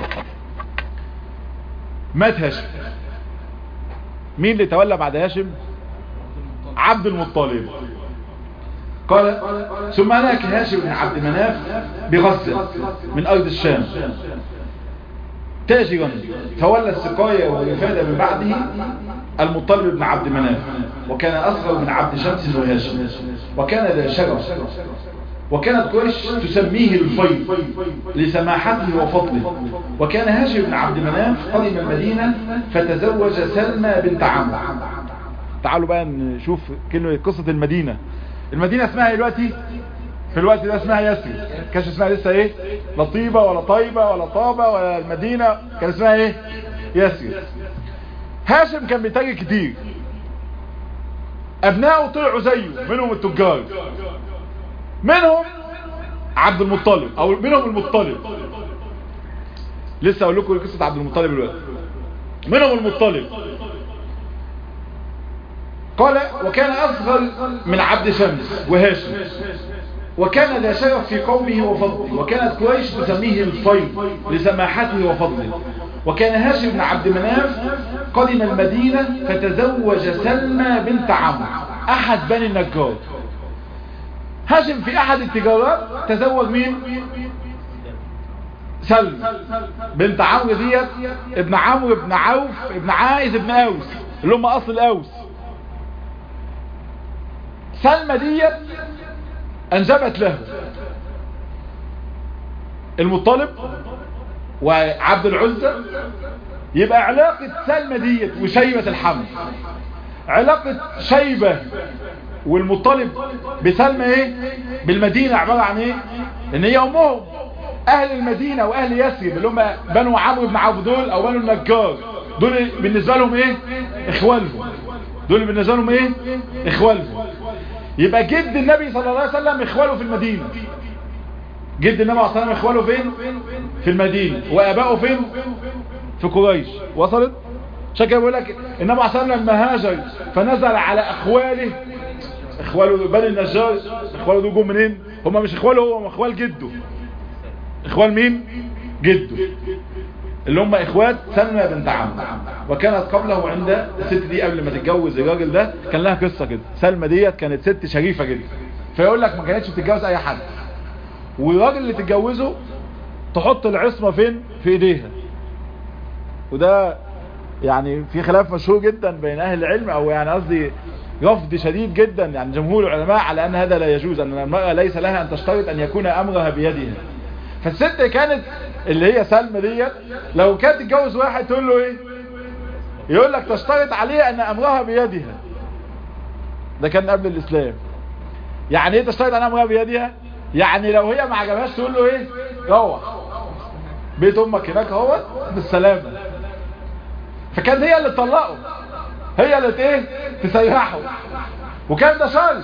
مات هاشم مين اللي تولى بعد هاشم عبد المطلب قال ثم هلاك هاشم بن عبد مناف بغزة من أرض الشام تاجرا تولى السقاية والرفادة من بعده المطلب بن عبد مناف وكان أصغر من عبد شمس وهاشم وكان ذا شرف وكانت قريش تسميه الفيض لسماحته وفضله وكان هاشم بن عبد مناف قدم المدينة فتزوج سلمى بنت عمرو تعالوا بقى نشوف كلمة قصة المدينة المدينة اسمها دلوقتي في الوقت ده اسمها يسري كانش اسمها لسه ايه لطيبة ولا طيبة ولا طابة ولا المدينة كان اسمها ايه يسري هاشم كان بيتاجر كتير ابنائه طلعوا زيه منهم التجار منهم عبد المطلب او منهم المطلب لسه اقول لكم قصه عبد المطلب دلوقتي منهم المطلب قال وكان اصغر من عبد شمس وهاشم وكان ذا شرف في قومه وفضله وكانت قريش تسميه الفيض لسماحته وفضله وكان هاشم بن عبد مناف قدم المدينة فتزوج سلمى بنت عمرو احد بني النجار هاشم في احد التجارات تزوج مين سلمى بنت عمرو ديت ابن عمرو ابن عوف ابن عائز ابن اوس اللي هم اصل اوس سلمى ديت انجبت له المطلب وعبد العزة يبقى علاقة سلمى ديت وشيبة الحمل علاقة شيبة والمطلب بسلمى ايه بالمدينة عبارة عن ايه ان هي امهم اهل المدينة واهل يثرب اللي هم بنو عمرو بن عوف دول او بنو النجار دول بالنسبة لهم ايه اخوالهم دول بالنسبة لهم ايه اخوالهم يبقى جد النبي صلى الله عليه وسلم اخواله في المدينة جد النبي صلى الله عليه وسلم اخواله فين في المدينة وابائه فين في قريش وصلت عشان كده بيقول لك النبي عليه وسلم لما هاجر فنزل على اخواله اخواله بني النجار اخواله دول جم منين هم مش اخواله هو هم اخوال جده اخوال مين جده اللي هم اخوات سلمى بنت عمرو وكانت قبله عند الست دي قبل ما تتجوز الراجل ده كان لها قصه كده سلمى ديت كانت ست شريفه جدا فيقول لك ما كانتش بتتجوز اي حد والراجل اللي تتجوزه تحط العصمه فين في ايديها وده يعني في خلاف مشهور جدا بين اهل العلم او يعني قصدي رفض شديد جدا يعني جمهور العلماء على ان هذا لا يجوز ان المرأة ليس لها ان تشترط ان يكون امرها بيدها فالست كانت اللي هي سلمى ديت لو كانت تتجوز واحد تقول له ايه يقول لك تشترط عليه ان امرها بيدها ده كان قبل الاسلام يعني ايه تشترط ان امرها بيدها يعني لو هي ما عجبهاش تقول له ايه روح بيت امك هناك اهوت بالسلامه فكانت هي اللي تطلقه هي اللي ايه تسيحه وكان ده شرط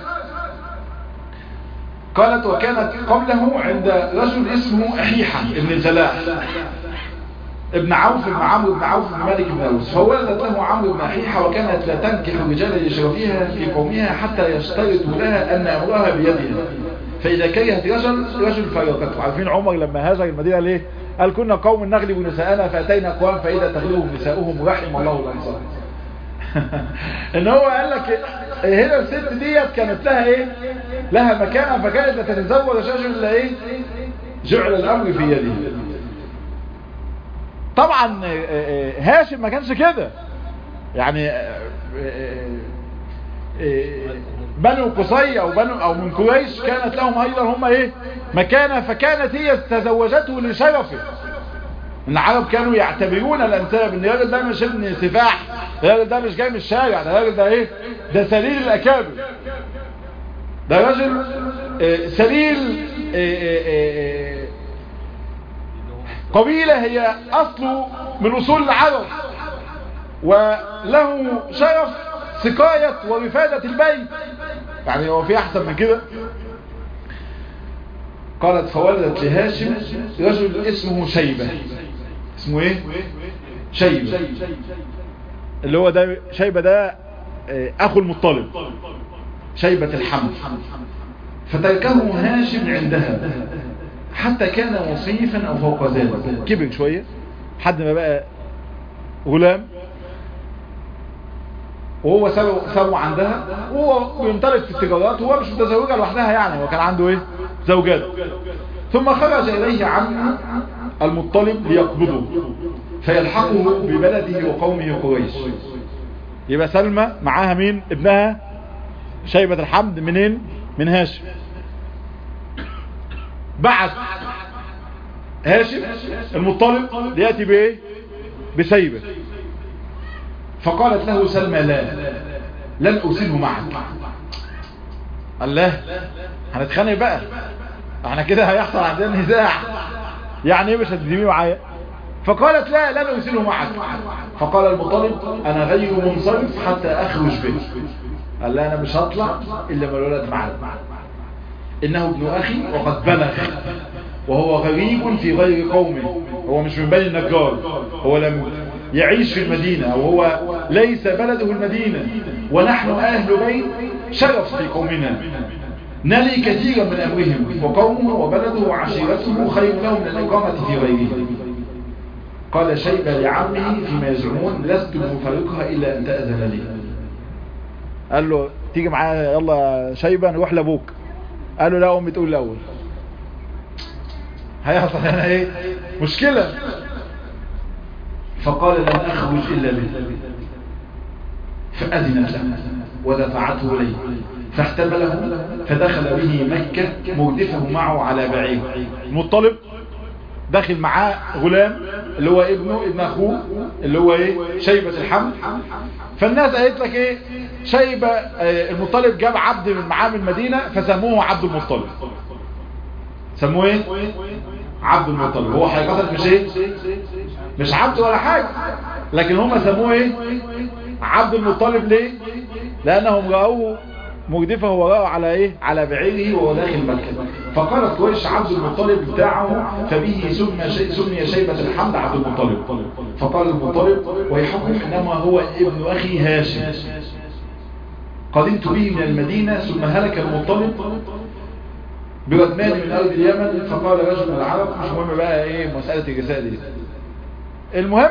قالت وكانت قبله عند رجل اسمه أحيحة ابن الجلاح ابن عوف بن عمرو بن عوف بن مالك بن أوس فولدت له عمرو بن أحيحة وكانت لا تنكح الرجال لشرفها في قومها حتى يشترطوا لها أن أمرها بيدها فإذا كرهت رجل رجل فرقته عارفين عمر لما هاجر المدينة ليه قال كنا قوم نغلب نساءنا فأتينا قوام فإذا تغلبهم نساؤهم رحم الله الأنصار ان هو قال لك هنا الست ديت كانت لها ايه لها مكانة فكانت تتزوج رجل الا ايه جعل الامر في يده طبعا هاشم ما كانش كده يعني بنو قصي او بنو او من قريش كانت لهم ايضا هم ايه مكانة فكانت هي تزوجته لشرفه العرب كانوا يعتبرون الانساب ان الراجل ده مش ابن سفاح الراجل ده مش جاي من الشارع ده الراجل ده ايه ده سليل الاكابر ده راجل آه سليل آه آه قبيلة هي اصله من اصول العرب وله شرف سقاية ورفادة البيت يعني هو في احسن من كده قالت فولدت لهاشم رجل اسمه شيبة اسمه ايه شيبة اللي هو ده شيبة ده اخو المطلب شيبة الحمل فتركه هاشم عندها حتى كان وصيفا او فوق ذلك كبر شوية حد ما بقى غلام وهو سوى عندها وهو بيمتلك في التجارات وهو مش متزوجة لوحدها يعني هو كان عنده ايه زوجات ثم خرج اليه عم المطلب ليقبضه فيلحقه ببلده وقومه قريش يبقى سلمى معاها مين ابنها شيبة الحمد منين من هاشم بعث هاشم المطلب ليأتي بايه بسيبة فقالت له سلمى لا لن أرسله معك الله هنتخانق بقى احنا كده هيحصل عندنا نزاع يعني ايه مش هتديني معايا فقالت لا لن ارسله معك فقال المطلب انا غير منصرف حتى اخرج به قال لا انا مش هطلع الا ما الولد معاك انه ابن اخي وقد بلغ وهو غريب في غير قومه هو مش من بني النجار هو لم يعيش في المدينة أو هو ليس بلده المدينة ونحن أهل بيت شرف في قومنا نلي كثيرا من أمرهم وقومه وبلده وعشيرته خير له من الإقامة في غيره قال شيبة لعمه فيما يزعمون لست مفارقها إلا أن تأذن لي قال له تيجي معايا يلا شيبة نروح لأبوك قال له لا أمي تقول الأول هيحصل هنا ايه مشكلة فقال لن أخرج إلا به فأذنت له ودفعته إليه فاحتمله فدخل به مكة مردفه معه على بعير المطلب داخل معاه غلام اللي هو ابنه ابن اخوه اللي هو ايه شيبة الحمل فالناس قالت لك ايه شيبة اه المطلب جاب عبد من معاه من المدينة فسموه عبد المطلب سموه ايه عبد المطلب هو حقيقة مش ايه مش عبد ولا حاجة لكن هم سموه ايه عبد المطلب ليه لانهم رأوه مجدفه وراءه على ايه على بعيره وهو داخل مكة فقالت قريش عبد المطلب بتاعه فبه سمي شي سمي شيبة الحمد عبد المطلب فقال المطلب ويحكم انما هو ابن اخي هاشم قدمت به من المدينة ثم هلك المطلب بردمان من ارض اليمن فقال رجل من العرب مش مهم بقى ايه مسألة الرسالة دي المهم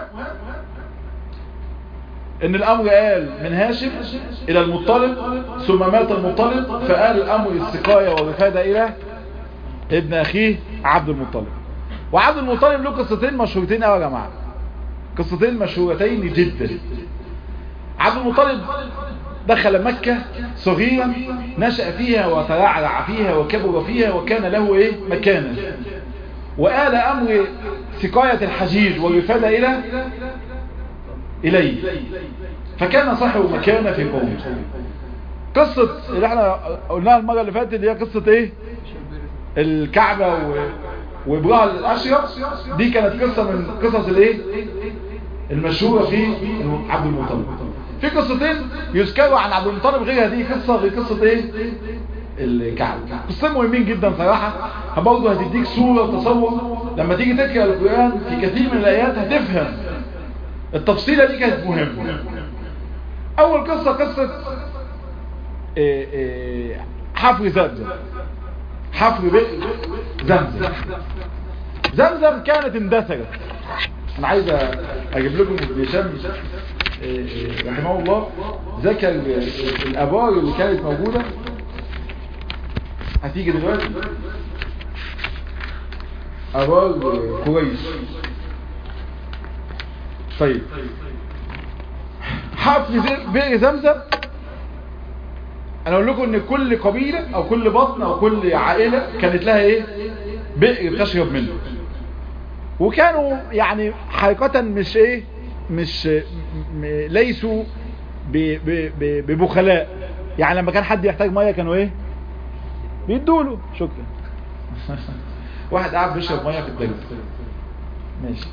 ان الامر قال من هاشم الى المطلب ثم مات المطلب فقال الامر السقاية والرفادة الى ابن اخيه عبد المطلب وعبد المطلب له قصتين مشهورتين قوي يا جماعة قصتين مشهورتين جدا عبد المطلب دخل مكة صغيرا نشأ فيها وترعرع فيها وكبر فيها وكان له ايه مكانه وآل امر سقاية الحجيج والرفادة الى إليه فكان صاحب مكانه في قومه قصة اللي احنا قلناها المرة اللي فاتت اللي هي قصة ايه الكعبة و... وابراء الاشرف دي كانت قصة من قصص الايه المشهورة في عبد المطلب في قصتين يذكروا عن عبد المطلب غير هذه قصة غير قصة ايه الكعبة قصتين مهمين جدا صراحة برضه هتديك صورة وتصور لما تيجي تقرأ القرآن في كثير من الآيات هتفهم التفصيلة دي كانت مهمة اول قصة قصة إيه إيه حفر زمزم حفر بئر زمزم زمزم كانت اندثرت انا عايز اجيب لكم ابن هشام إيه رحمه الله ذكر الابار اللي كانت موجودة هتيجي دلوقتي ابار قريش طيب حفر بئر زمزم انا اقول لكم ان كل قبيلة او كل بطن او كل عائلة كانت لها ايه بئر تشرب منه وكانوا يعني حقيقة مش ايه مش م... ليسوا ب... ب... ب... ببخلاء يعني لما كان حد يحتاج مية كانوا ايه بيدوله شكرا واحد قاعد بيشرب مية في الدرس ماشي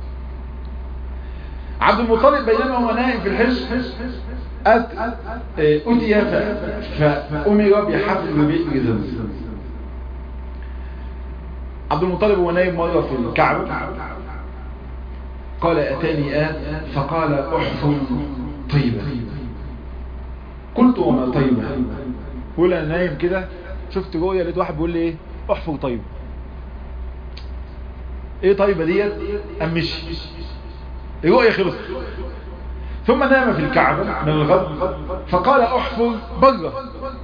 عبد المطلب بينما هو نائم في الحج أت... أتي فأمر بحفر بئر زمزم عبد المطلب هو نائم مرة في الكعبة قال أتاني آت فقال أحفر طيبة قلت وما طيبة قول أنا نايم كده شفت رؤية لقيت واحد بيقول لي ايه احفر طيبة ايه طيبة ديت أم مشي الرؤية خلصت ثم نام في الكعبة من الغد فقال احفر بره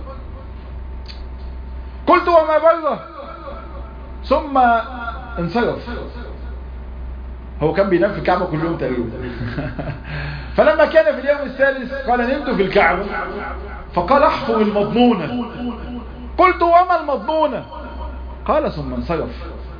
قلت وما بره ثم انصرف هو كان بينام في الكعبة كل يوم تقريبا فلما كان في اليوم الثالث قال نمت في الكعبة فقال احفر المضمونة قلت وما المضمونة قال ثم انصرف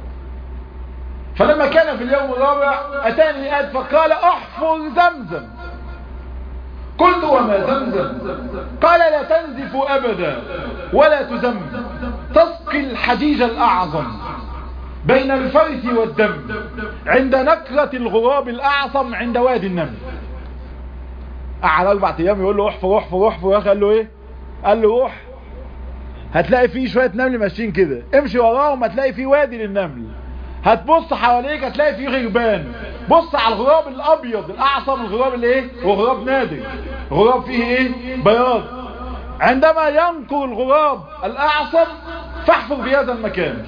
فلما كان في اليوم الرابع أتاني آد فقال احفر زمزم قلت وما زمزم قال لا تنزف أبدا ولا تذم تسقي الحجيج الأعظم بين الفرث والدم عند نكرة الغراب الأعظم عند وادي النمل قعد أربع أيام يقول له احفر احفر احفر يا أخي قال له إيه قال له روح هتلاقي فيه شوية نمل ماشيين كده امشي وراهم هتلاقي فيه وادي للنمل هتبص حواليك هتلاقي فيه غربان بص على الغراب الابيض الاعصم الغراب اللي ايه هو غراب نادر غراب فيه ايه بياض عندما ينقر الغراب الاعصم فاحفر في هذا المكان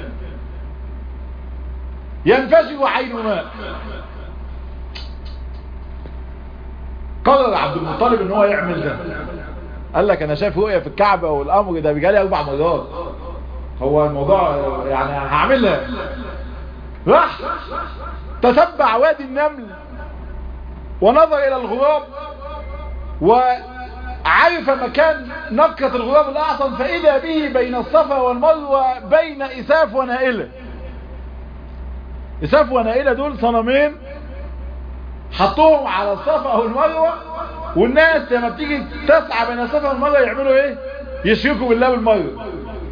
ينفجر عين ماء قرر عبد المطلب ان هو يعمل ده قال لك انا شايف رؤية في الكعبة والامر ده بيجالي اربع مرات هو الموضوع يعني هعملها راح تتبع وادي النمل ونظر الى الغراب وعرف مكان نقة الغراب الاعظم فاذا به بين الصفا والمروة بين اساف ونائلة اساف ونائلة دول صنمين حطوهم على الصفا والمروة والناس لما بتيجي تسعى بين الصفا والمروة يعملوا ايه يشركوا بالله بالمروة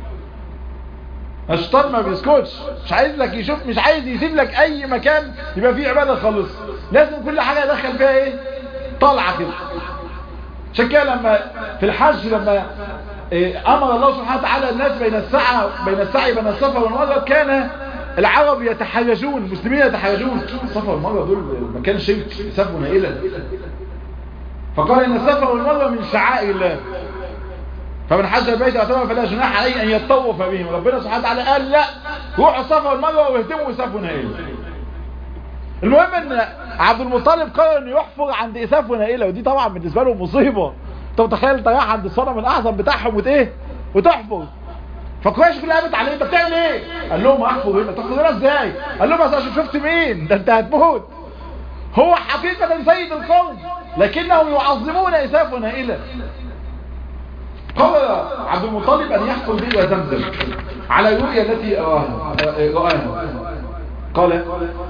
الشيطان ما بيسكتش مش عايز لك يشوف مش عايز يسيب لك اي مكان يبقى فيه عبادة خالص لازم كل حاجة يدخل فيها ايه طالعة كده عشان كده لما في الحج لما إيه امر الله سبحانه وتعالى الناس بين السعي بين السعي بين الصفا والمروة كان العرب يتحرجون المسلمين يتحرجون الصفا والمروة دول مكان شرك سفوا نائلا فقال ان الصفا والمروة من شعائر الله فمن حج البيت اعتبر فلا جناح عليه ان يتطوف بهم ربنا سبحانه وتعالى قال لا روحوا الصفا والمروه واهتموا بسفوا نائله المهم ان عبد المطلب قرر انه يحفر عند اساف ونائله ودي طبعا بالنسبه له مصيبه انت متخيل انت رايح عند الصنم الاعظم بتاعهم وت ايه وتحفر فقريش كلها قامت عليه انت بتعمل ايه قال لهم احفر هنا تحفر هنا ازاي قال لهم بس عشان شفت مين ده انت هتموت هو حقيقه سيد القوم لكنهم يعظمون اساف ونائله قرر عبد المطلب أن يحكم بئر زمزم على الرؤيا التي رآها رآها قال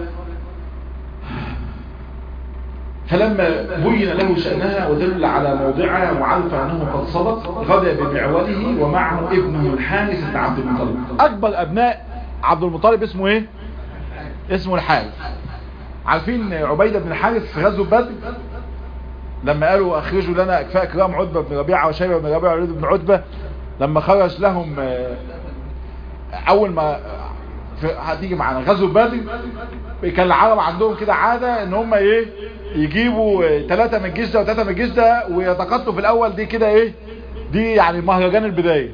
فلما بين له شأنها ودل على موضعها وعرف أنه قد صدق غدا بمعوله ومعه ابنه الحارث بن عبد المطلب أكبر أبناء عبد المطلب اسمه إيه؟ اسمه الحارث عارفين عبيدة بن الحارث في غزوة بدر لما قالوا اخرجوا لنا اكفاء كرام عتبة بن ربيعة وشيبة بن ربيعة ووليد بن عتبة لما خرج لهم اول ما هتيجي معانا غزو بدر كان العرب عندهم كده عادة ان هم ايه يجيبوا ثلاثة من الجيش ده وثلاثة من الجيش ده ويتقطوا في الاول دي كده ايه دي يعني مهرجان البداية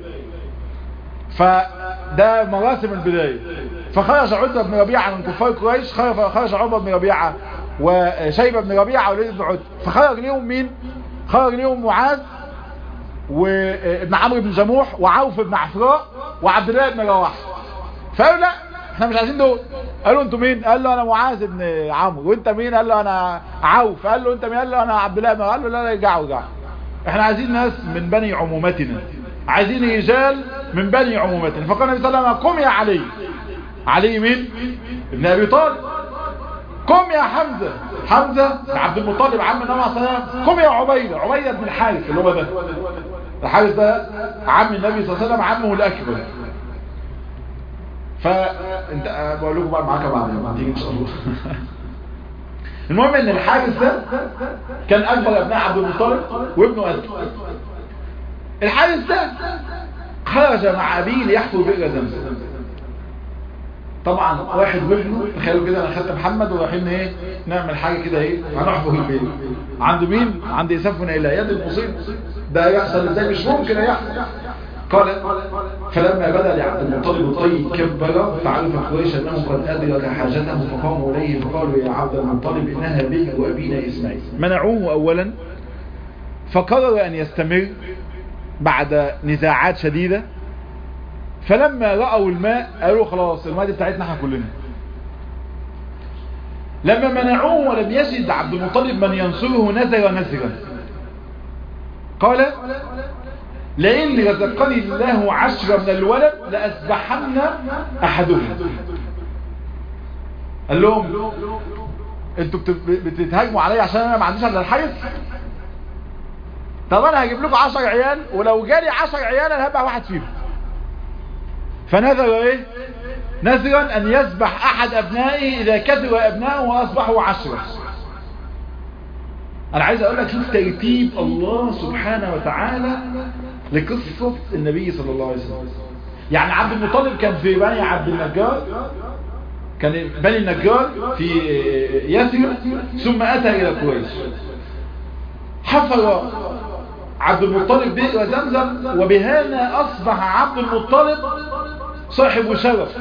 فده مراسم البداية فخرج عتبة بن ربيعة من كفار قريش خرج عتبة بن ربيعة وشيبة بن ربيعة ووليد بن عتبة فخرج ليهم مين خرج ليهم معاذ وابن عمرو بن جموح وعوف بن عفراء وعبد الله بن رواحه فقالوا لا احنا مش عايزين دول قالوا انتوا مين قال له انا معاذ بن عمرو وانت مين قال له انا عوف قال له انت مين قال له انا عبد الله بن قال له لا لا ارجعوا ارجعوا احنا عايزين ناس من بني عمومتنا عايزين رجال من بني عمومتنا فقال النبي صلى الله عليه وسلم قم يا علي علي مين ابن ابي طالب قم يا حمزة حمزة عبد المطلب عم النبي صلى الله عليه وسلم قم يا عبيدة عبيدة بن الحارث اللي هو ده الحارث ده عم النبي صلى الله عليه وسلم عمه الأكبر فانت بقول لكم بقى معاك بعدين بعدين ان شاء الله المهم ان الحارث ده كان اكبر ابناء عبد المطلب وابنه اسد الحارث ده خرج مع ابيه ليحفر بئر زمزم طبعا واحد وابنه تخيلوا كده انا خدت محمد ورايحين ايه نعمل حاجه كده ايه هنحفر البيت عند مين عند اساف بن اله يد المصيب ده يحصل ازاي مش ممكن يحصل قال فلما بدا لعبد المطلب الطي كبر فعرف قريش انه قد ادرك حاجته فقاموا اليه فقالوا يا عبد المطلب انها بك وابينا اسماعيل منعوه اولا فقرر ان يستمر بعد نزاعات شديده فلما رأوا الماء قالوا خلاص الماء دي بتاعتنا احنا كلنا لما منعوه ولم يجد عبد المطلب من ينصره نزل نزلا قال لئن رزقني الله عشرة من الولد لأسبحن أحدهم قال لهم انتوا بتتهاجموا علي عشان انا ما عنديش الا الحيث طب انا هجيب لكم 10 عيال ولو جالي 10 عيال انا هبقى واحد فيهم فنذر ايه نذرا ان يذبح احد ابنائه اذا كثر ابنائه واصبحوا عشرة انا عايز اقول لك شوف ترتيب الله سبحانه وتعالى لقصة النبي صلى الله عليه وسلم يعني عبد المطلب كان في بني عبد النجار كان بني النجار في يثرب ثم اتى الى قريش حفر عبد المطلب بئر زمزم وبهذا اصبح عبد المطلب صاحب شرف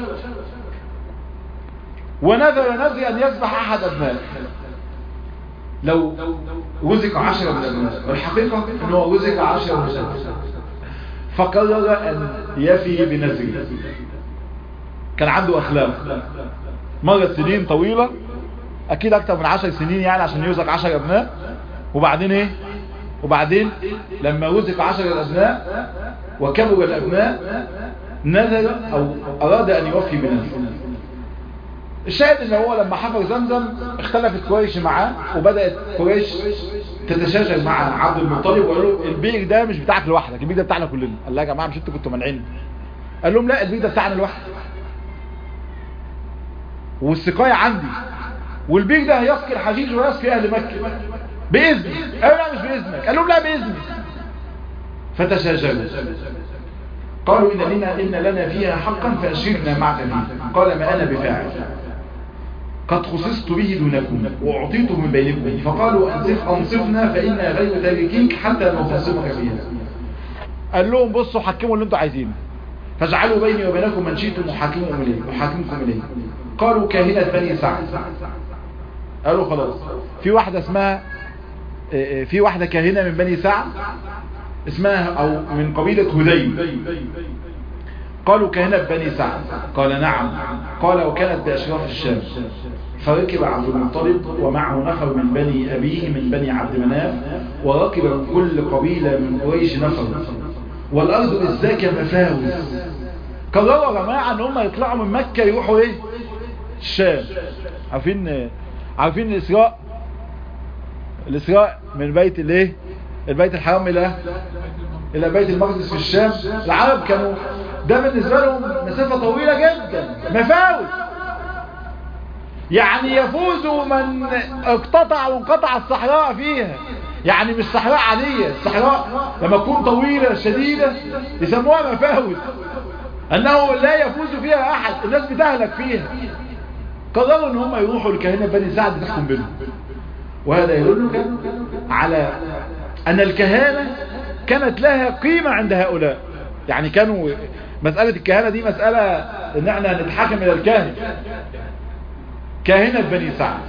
ونذر نذر ان يذبح احد ابنائه لو وزق عشرة من الابناء والحقيقة انه وزق عشرة من الابناء فقرر ان يفي بنذره كان عنده اخلاق مرت سنين طويلة اكيد اكتر من عشر سنين يعني عشان يوزق عشر ابناء وبعدين ايه وبعدين لما وزق عشر الابناء وكبر الابناء نذر او اراد ان يوفي بنذره الشاهد ان هو لما حفر زمزم اختلفت قريش معاه وبدأت قريش تتشاجر مع عبد المطلب وقالوا له البير ده مش بتاعك لوحدك البير ده بتاعنا كلنا قال لها يا جماعه مش انتوا كنتوا مانعين قال لهم لا البير ده بتاعنا لوحدك والسقايه عندي والبير ده هيسقي الحجيج ويسقي اهل مكه باذني قالوا لا مش باذنك قال لهم لا باذني فتشاجروا قالوا إن لنا, إن لنا فيها حقا فأشرنا معك فيه قال ما أنا بفاعل قد خصصت به دونكم وأعطيته من بينكم فقالوا أنصف أنصفنا فإنا غير تاركيك حتى نخصمك فيها قال لهم بصوا حكموا اللي انتوا عايزينه فاجعلوا بيني وبينكم من شئتم محاكمكم إليه محاكمكم إليه قالوا كاهنة بني سعد قالوا خلاص في واحدة اسمها في واحدة كاهنة من بني سعد اسمها او من قبيلة هذيل قالوا كهنة بني سعد قال نعم قال وكانت بأشراف الشام فركب عبد المطلب ومعه نفر من بني أبيه من بني عبد مناف وركب من كل قبيلة من قريش نفر والأرض إزاك مفاوز قرروا يا جماعة ان هم يطلعوا من مكة يروحوا ايه الشام عارفين عارفين الإسراء الإسراء من بيت الايه البيت الحرام الى الى بيت المقدس في الشام العرب كانوا ده بالنسبة لهم مسافة طويلة جدا مفاوز يعني يفوز من اقتطع وانقطع الصحراء فيها يعني مش صحراء عادية الصحراء لما تكون طويلة شديدة يسموها مفاوز انه لا يفوز فيها احد الناس بتهلك فيها قرروا ان هم يروحوا لكهنة بني سعد تحكم بينهم وهذا يدلك على ان الكهانة كانت لها قيمة عند هؤلاء يعني كانوا مسألة الكهانة دي مسألة ان احنا نتحكم الى الكاهن كاهنة بني سعد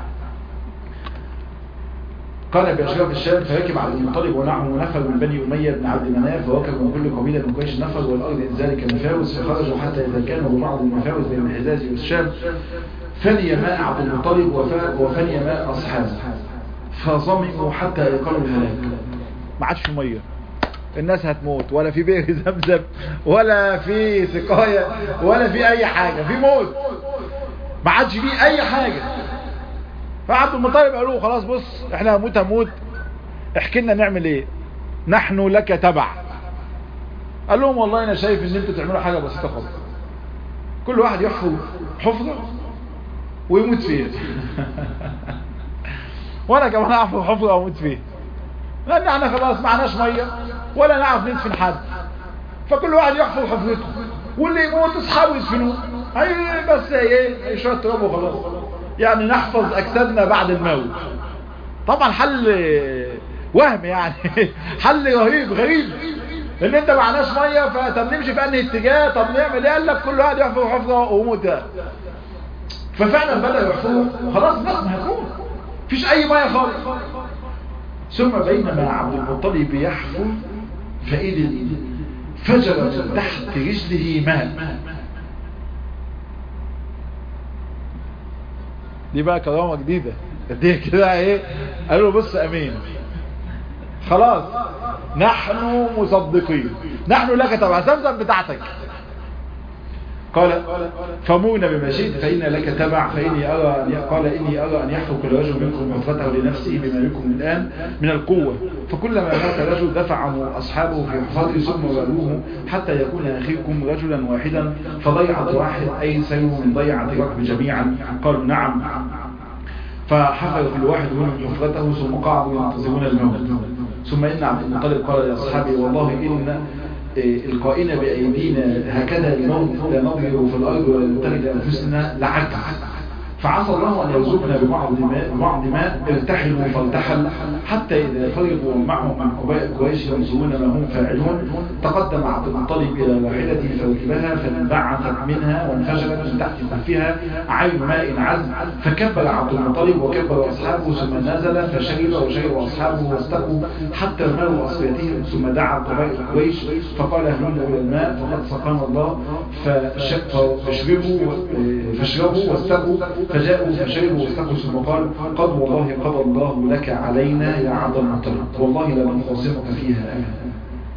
قال بأشراف الشام فركب عبد المطلب ونعم نفر من بني أمية بن عبد مناف وركب من كل قبيلة من قريش نفر والأرض إن ذلك مفاوز فخرجوا حتى إذا كانوا بعض المفاوز بين الحجاز والشام فني ماء عبد المطلب وفني ماء أصحابه فظمئوا حتى يقلوا الهلاك ما عادش ميه الناس هتموت ولا في بئر زمزم ولا في سقاية ولا في اي حاجة في موت ما عادش فيه اي حاجة فعبد المطلب قالوا له خلاص بص احنا هموت هموت احكي لنا نعمل ايه نحن لك تبع قال لهم والله انا شايف ان انتوا تعملوا حاجة بسيطة خالص كل واحد يحفر حفرة ويموت فيها وانا كمان احفر حفرة واموت فيها لان احنا خلاص معناش مية ولا نعرف ندفن حد فكل واحد يحفر حفرته واللي يموت اصحابه يدفنوه هي بس ايه شويه تراب وخلاص يعني نحفظ اجسادنا بعد الموت طبعا حل وهم يعني حل رهيب غريب ان انت معناش ميه فطب نمشي في انهي اتجاه طب نعمل ايه قال لك كل واحد يحفر حفره ويموت ففعلا بدا يحفروا خلاص الناس ما هتموت مفيش اي ميه خالص ثم بينما عبد المطلب يحفر فإذ فجر من تحت رجله ماء دي بقى كرامة جديدة دي كده ايه قالوا بص امين خلاص نحن مصدقين نحن لك تبع زمزم بتاعتك قال فمرنا بما شئت فإن لك تبع فإني أرى أن قال إني أرى أن يحفظ كل رجل منكم حفرته لنفسه بما يكون الآن من القوة فكلما مات رجل دفعه أصحابه في حفاظه ثم رأوه حتى يكون أخيكم رجلا واحدا فضيعة واحد أيسر من ضيعة ركب جميعا قالوا نعم فحفر كل واحد منهم حفرته ثم قعدوا ينتظرون الموت ثم إن عبد المطلب قال لأصحابه والله إن القائين بأيدينا هكذا الموت لا نضرب في الأرض ولا نتخذ أنفسنا لعجز فعسى الله أن يرزقنا ببعض ماء ببعض ماء ارتحلوا فارتحل حتى إذا فرغوا معهم عن قبائل قريش ينظرون ما هم فاعلون تقدم عبد المطلب إلى راحلته فركبها فانبعثت منها وانفجرت من تحت كفها عين ماء عذب فكبر عبد المطلب وكبر أصحابه ثم نزل فشرب وشرب أصحابه واستقوا حتى مالوا أصفيتهم ثم دعا قبائل قريش فقال هلم إلى الماء فقد سقانا الله فاشربوا فاشربوا واستقوا فجاءوا فشربوا واستقوا ثم قال قد والله قضى الله لك علينا يا عبد المطلب والله لا نخاصمك فيها أبدا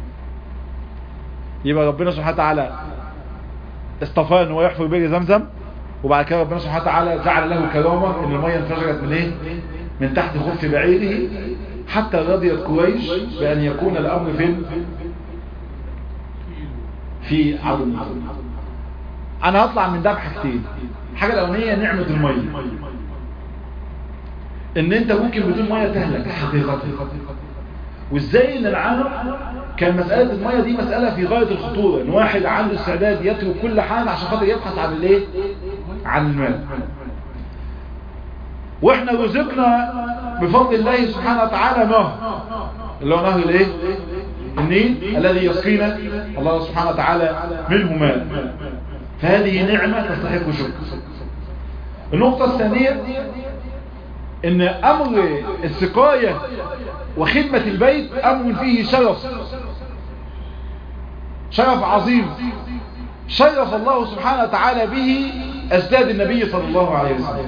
يبقى ربنا سبحانه وتعالى اصطفاه ان هو يحفر بئر زمزم وبعد كده ربنا سبحانه وتعالى جعل له كرامه ان الميه انفجرت من ايه من تحت خف بعيره حتى رضيت قريش بان يكون الامر فين في عبد المطلب انا هطلع من ده بحاجتين الحاجه الاولانيه نعمه الميه ان انت ممكن بدون ميه تهلك حقيقه وازاي ان العالم كان مسألة المية دي مسألة في غاية الخطورة ان واحد عنده استعداد يترك كل حاجة عشان خاطر يبحث عن الايه عن المال واحنا رزقنا بفضل الله سبحانه وتعالى نهر اللي هو نهر الايه النيل الذي يسقينا الله سبحانه وتعالى منه مال فهذه نعمة تستحق شكر النقطة الثانية ان امر السقاية وخدمة البيت امر فيه شرف شرف عظيم شرف الله سبحانه وتعالى به أجداد النبي صلى الله عليه وسلم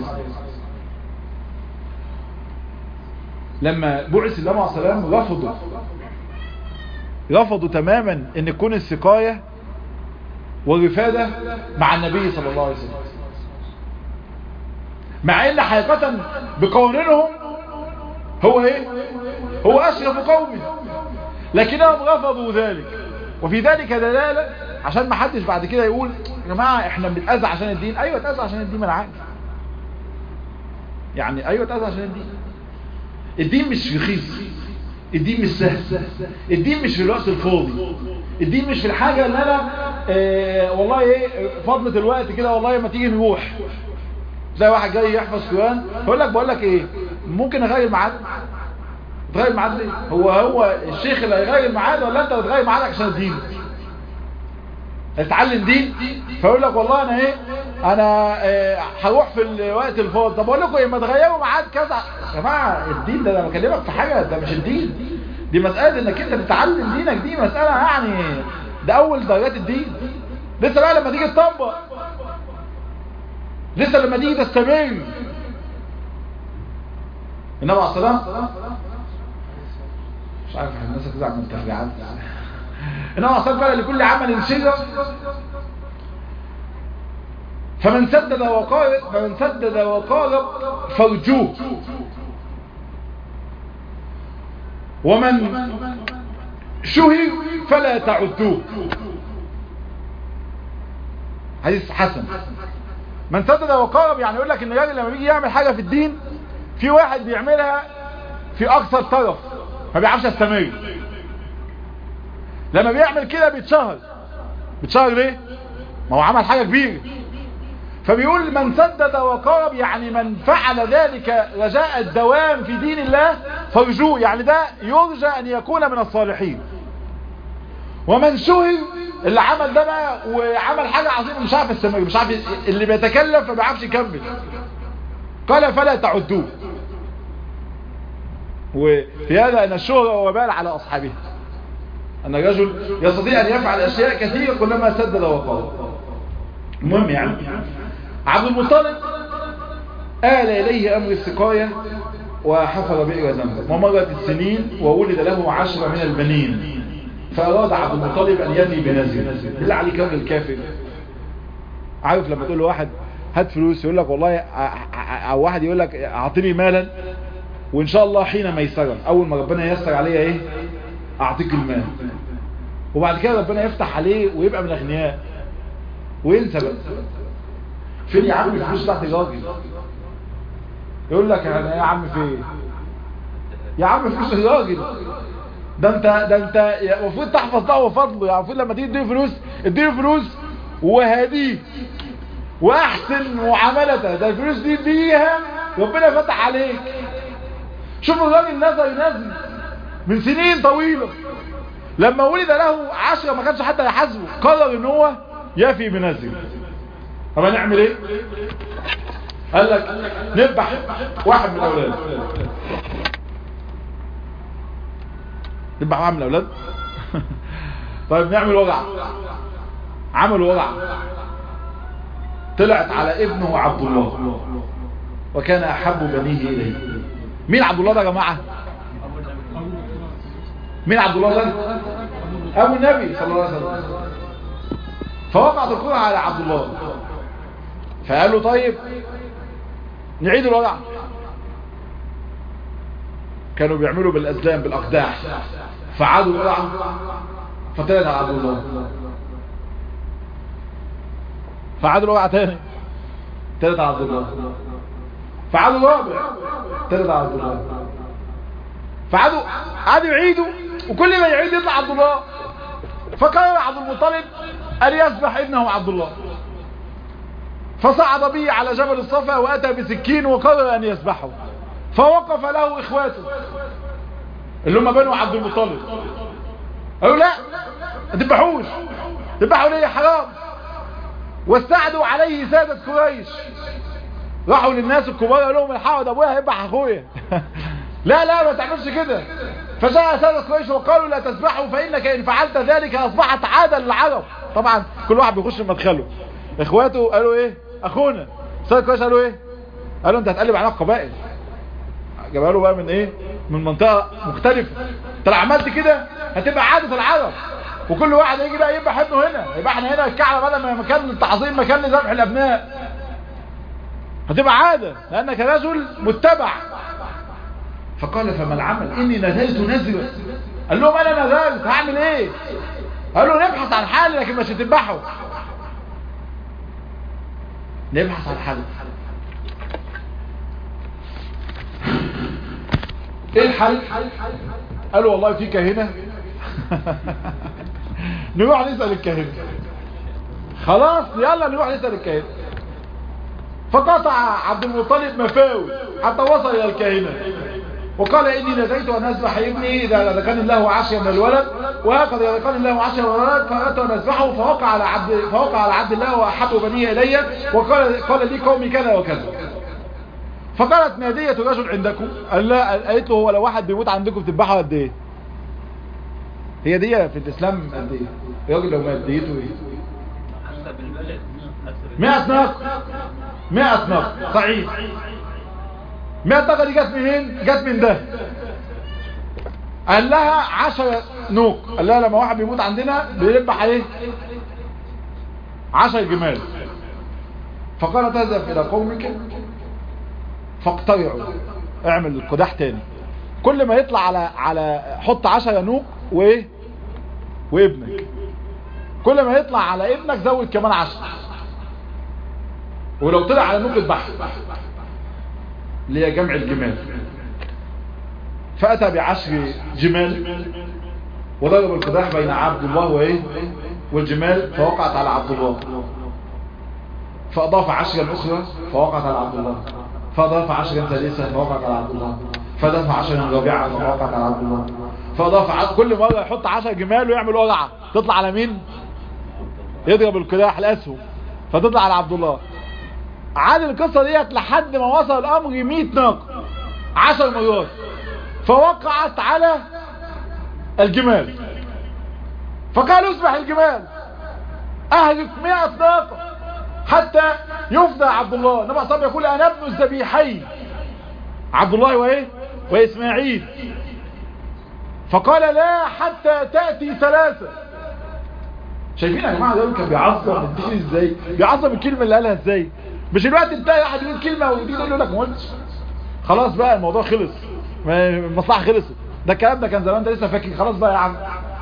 لما بعث الله عليه وسلم رفضوا رفضوا تماما ان تكون السقاية والرفادة مع النبي صلى الله عليه وسلم مع ان حقيقة بقوانينهم هو ايه هو اشرف قومه لكنهم رفضوا ذلك وفي ذلك دلالة عشان ما حدش بعد كده يقول يا جماعة احنا بنتأذى عشان الدين ايوه اتأذى عشان الدين ما انا عارف يعني ايوه اتأذى عشان الدين الدين مش رخيص الدين مش سهل الدين مش في الوقت الفاضي الدين مش في الحاجة اللي انا اه والله ايه فضلة الوقت كده والله ما تيجي نروح زي واحد جاي يحفظ قرآن يقول لك بقول لك ايه ممكن اغير ميعاد تغير ميعاد ليه هو هو الشيخ اللي هيغير ميعاد ولا انت بتغير ميعادك عشان الدين اتعلم دين فيقول لك والله انا ايه انا اه هروح في الوقت الفاضي طب اقول لكم ايه ما تغيروا ميعاد كذا يا جماعه الدين ده انا بكلمك في حاجه ده مش الدين دي مساله انك انت تتعلم دينك دي مساله يعني ده اول درجات الدين لسه بقى لما تيجي تطبق لسه لما تيجي تستمر النبي عليه الصلاه مش عارف الناس هتزعل من التفريعات النبي عليه الصلاه قال لكل عمل شجره فمن سدد وقارب فمن سدد وقارب فرجوه ومن شهر فلا تعدوه حديث حسن من سدد وقارب يعني يقول لك ان الراجل لما بيجي يعمل حاجة في الدين في واحد بيعملها في اقصى الطرف ما بيعرفش يستمر لما بيعمل كده بيتشهر بيتشهر ليه ما هو عمل حاجة كبيرة فبيقول من سدد وقارب يعني من فعل ذلك رجاء الدوام في دين الله فرجوه يعني ده يرجى ان يكون من الصالحين ومن شهر اللي عمل ده بقى وعمل حاجة عظيمة مش عارف يستمر مش عارف اللي بيتكلم فما بيعرفش يكمل قال فلا تعدوه وفي هذا ان الشهرة وبال على اصحابه ان الرجل يستطيع ان يفعل اشياء كثيرة كلما سدد وقارب المهم يعني عبد المطلب آل إليه أمر السقاية وحفر بئر زمزم ومرت السنين وولد له عشرة من البنين فأراد عبد المطلب أن يبني بنزل بالله عليك راجل كافر عارف لما تقول له واحد هات فلوس يقول لك والله او واحد يقول لك اعطيني مالا وان شاء الله حين ميسرا اول ما ربنا ييسر عليا ايه اعطيك المال وبعد كده ربنا يفتح عليه ويبقى من الاغنياء وينسى بقى فين يا عم الفلوس بتاعت الراجل يقول لك يا عم فين يا عم فلوس الراجل ده انت ده انت المفروض تحفظ ده وفضله يعني المفروض لما تيجي تديله فلوس اديله فلوس وهديه واحسن معاملته ده الفلوس دي اديها ربنا فتح عليك شوف الراجل نزل ينزل من سنين طويلة لما ولد له عشرة ما كانش حتى يحاسبه قرر ان هو يفي بنزل طب هنعمل ايه قال لك نذبح واحد من الاولاد نذبح واحد من الاولاد طيب نعمل وجع عملوا وجع طلعت على ابنه عبد الله وكان احب بنيه اليه مين عبد الله ده يا جماعه مين عبد الله ده ابو النبي صلى الله عليه وسلم فوقعت الكرة على عبد الله فقال له طيب نعيد الوضع كانوا بيعملوا بالأزلام بالأقداح فعادوا الوضع فطلعت على عبد الله فعادوا الوضع تاني طلعت على عبد الله فعادوا الرابع طلعت على عبد الله فعادوا قعدوا يعيدوا وكل ما يعيد يطلع عبد الله فقرر عبد المطلب أن يذبح ابنه عبد الله فصعد به على جبل الصفا وأتى بسكين وقرر أن يذبحه فوقف له إخواته اللي هم بنو عبد المطلب قالوا لا ما تذبحوش تذبحوا ليه حرام واستعدوا عليه سادة قريش راحوا للناس الكبار قالوا لهم الحقوا ده ابويا هيذبح اخويا لا لا ما تعملش كده فجاء سادة قريش وقالوا لا تذبحوا فإنك إن فعلت ذلك أصبحت عادة للعرب طبعا كل واحد بيخش مدخله إخواته قالوا إيه أخونا سادة قريش قالوا إيه قالوا أنت هتقلب علينا القبائل جابها له بقى من إيه من منطقة مختلفة انت لو عملت كده هتبقى عادة العرب وكل واحد يجي بقى يذبح ابنه هنا يبقى احنا هنا الكعبة بدل ما مكان التعظيم مكان لذبح الأبناء هتبقى عادة لأنك رجل متبع فقال فما العمل اني نزلت نزلا قال لهم انا نزلت هعمل ايه قالوا نبحث عن حل لكن مش هتذبحوا نبحث عن حل ايه الحل قالوا والله في كاهنة نروح نسأل الكاهنة خلاص يلا نروح نسأل الكاهنة فقطع عبد المطلب مفاوز حتى وصل الى الكاهنة وقال إني نزيت أن أذبح ابني إذا كان الله عشيا من الولد وهكذا إذا كان الله عشيا من الولد فأردت أن أذبحه فوقع على عبد فوقع على عبد الله وأحب بنيه إلي وقال قال لي قومي كذا وكذا فقالت نادية رجل عندكم قال لا قالت له هو لو واحد بيموت عندكم بتذبحه قد إيه؟ هي دي في الإسلام قد إيه؟ الراجل لو مات ديته إيه؟ 100 ناقة 100 ناقة صحيح 100 ناقة دي جت منين جت من ده قال لها 10 نوق قال لها لما واحد بيموت عندنا بيذبح ايه 10 جمال فقال تذهب الى قومك فاقترعوا اعمل القداح تاني كل ما يطلع على على حط 10 نوق وايه وابنك كل ما يطلع على ابنك زود كمان 10 ولو طلع على نوق اذبحه اللي هي جمع الجمال فأتى بعشر جمال وضرب القداح بين عبد الله وإيه والجمال فوقعت على عبد الله فأضاف عشرا أخرى فوقعت على عبد الله فأضاف عشرا ثالثة فوقعت على عبد الله فأضاف عشرا رابعة فوقعت على عبد الله فأضاف عشر كل مرة يحط عشر جمال ويعمل ورعة تطلع على مين يضرب القداح الأسهم فتطلع على عبد الله عاد القصة ديت لحد ما وصل الامر 100 ناقة 10 مرات فوقعت على الجمال فقال اصبح الجمال اهلك 100 ناقة حتى يفدى عبد الله النبي صلى الله عليه وسلم يقول انا ابن الذبيحين عبد الله وايه واسماعيل فقال لا حتى تأتي ثلاثة شايفين يا جماعه دول كان بيعظم الدين ازاي بيعظم الكلمه اللي قالها ازاي مش الوقت انتهى واحد يقول كلمه ويجي يقول لك ما قلتش خلاص بقى الموضوع خلص ما- المصلحه خلصت ده الكلام ده كان زمان ده لسه فاكر خلاص بقى يا عم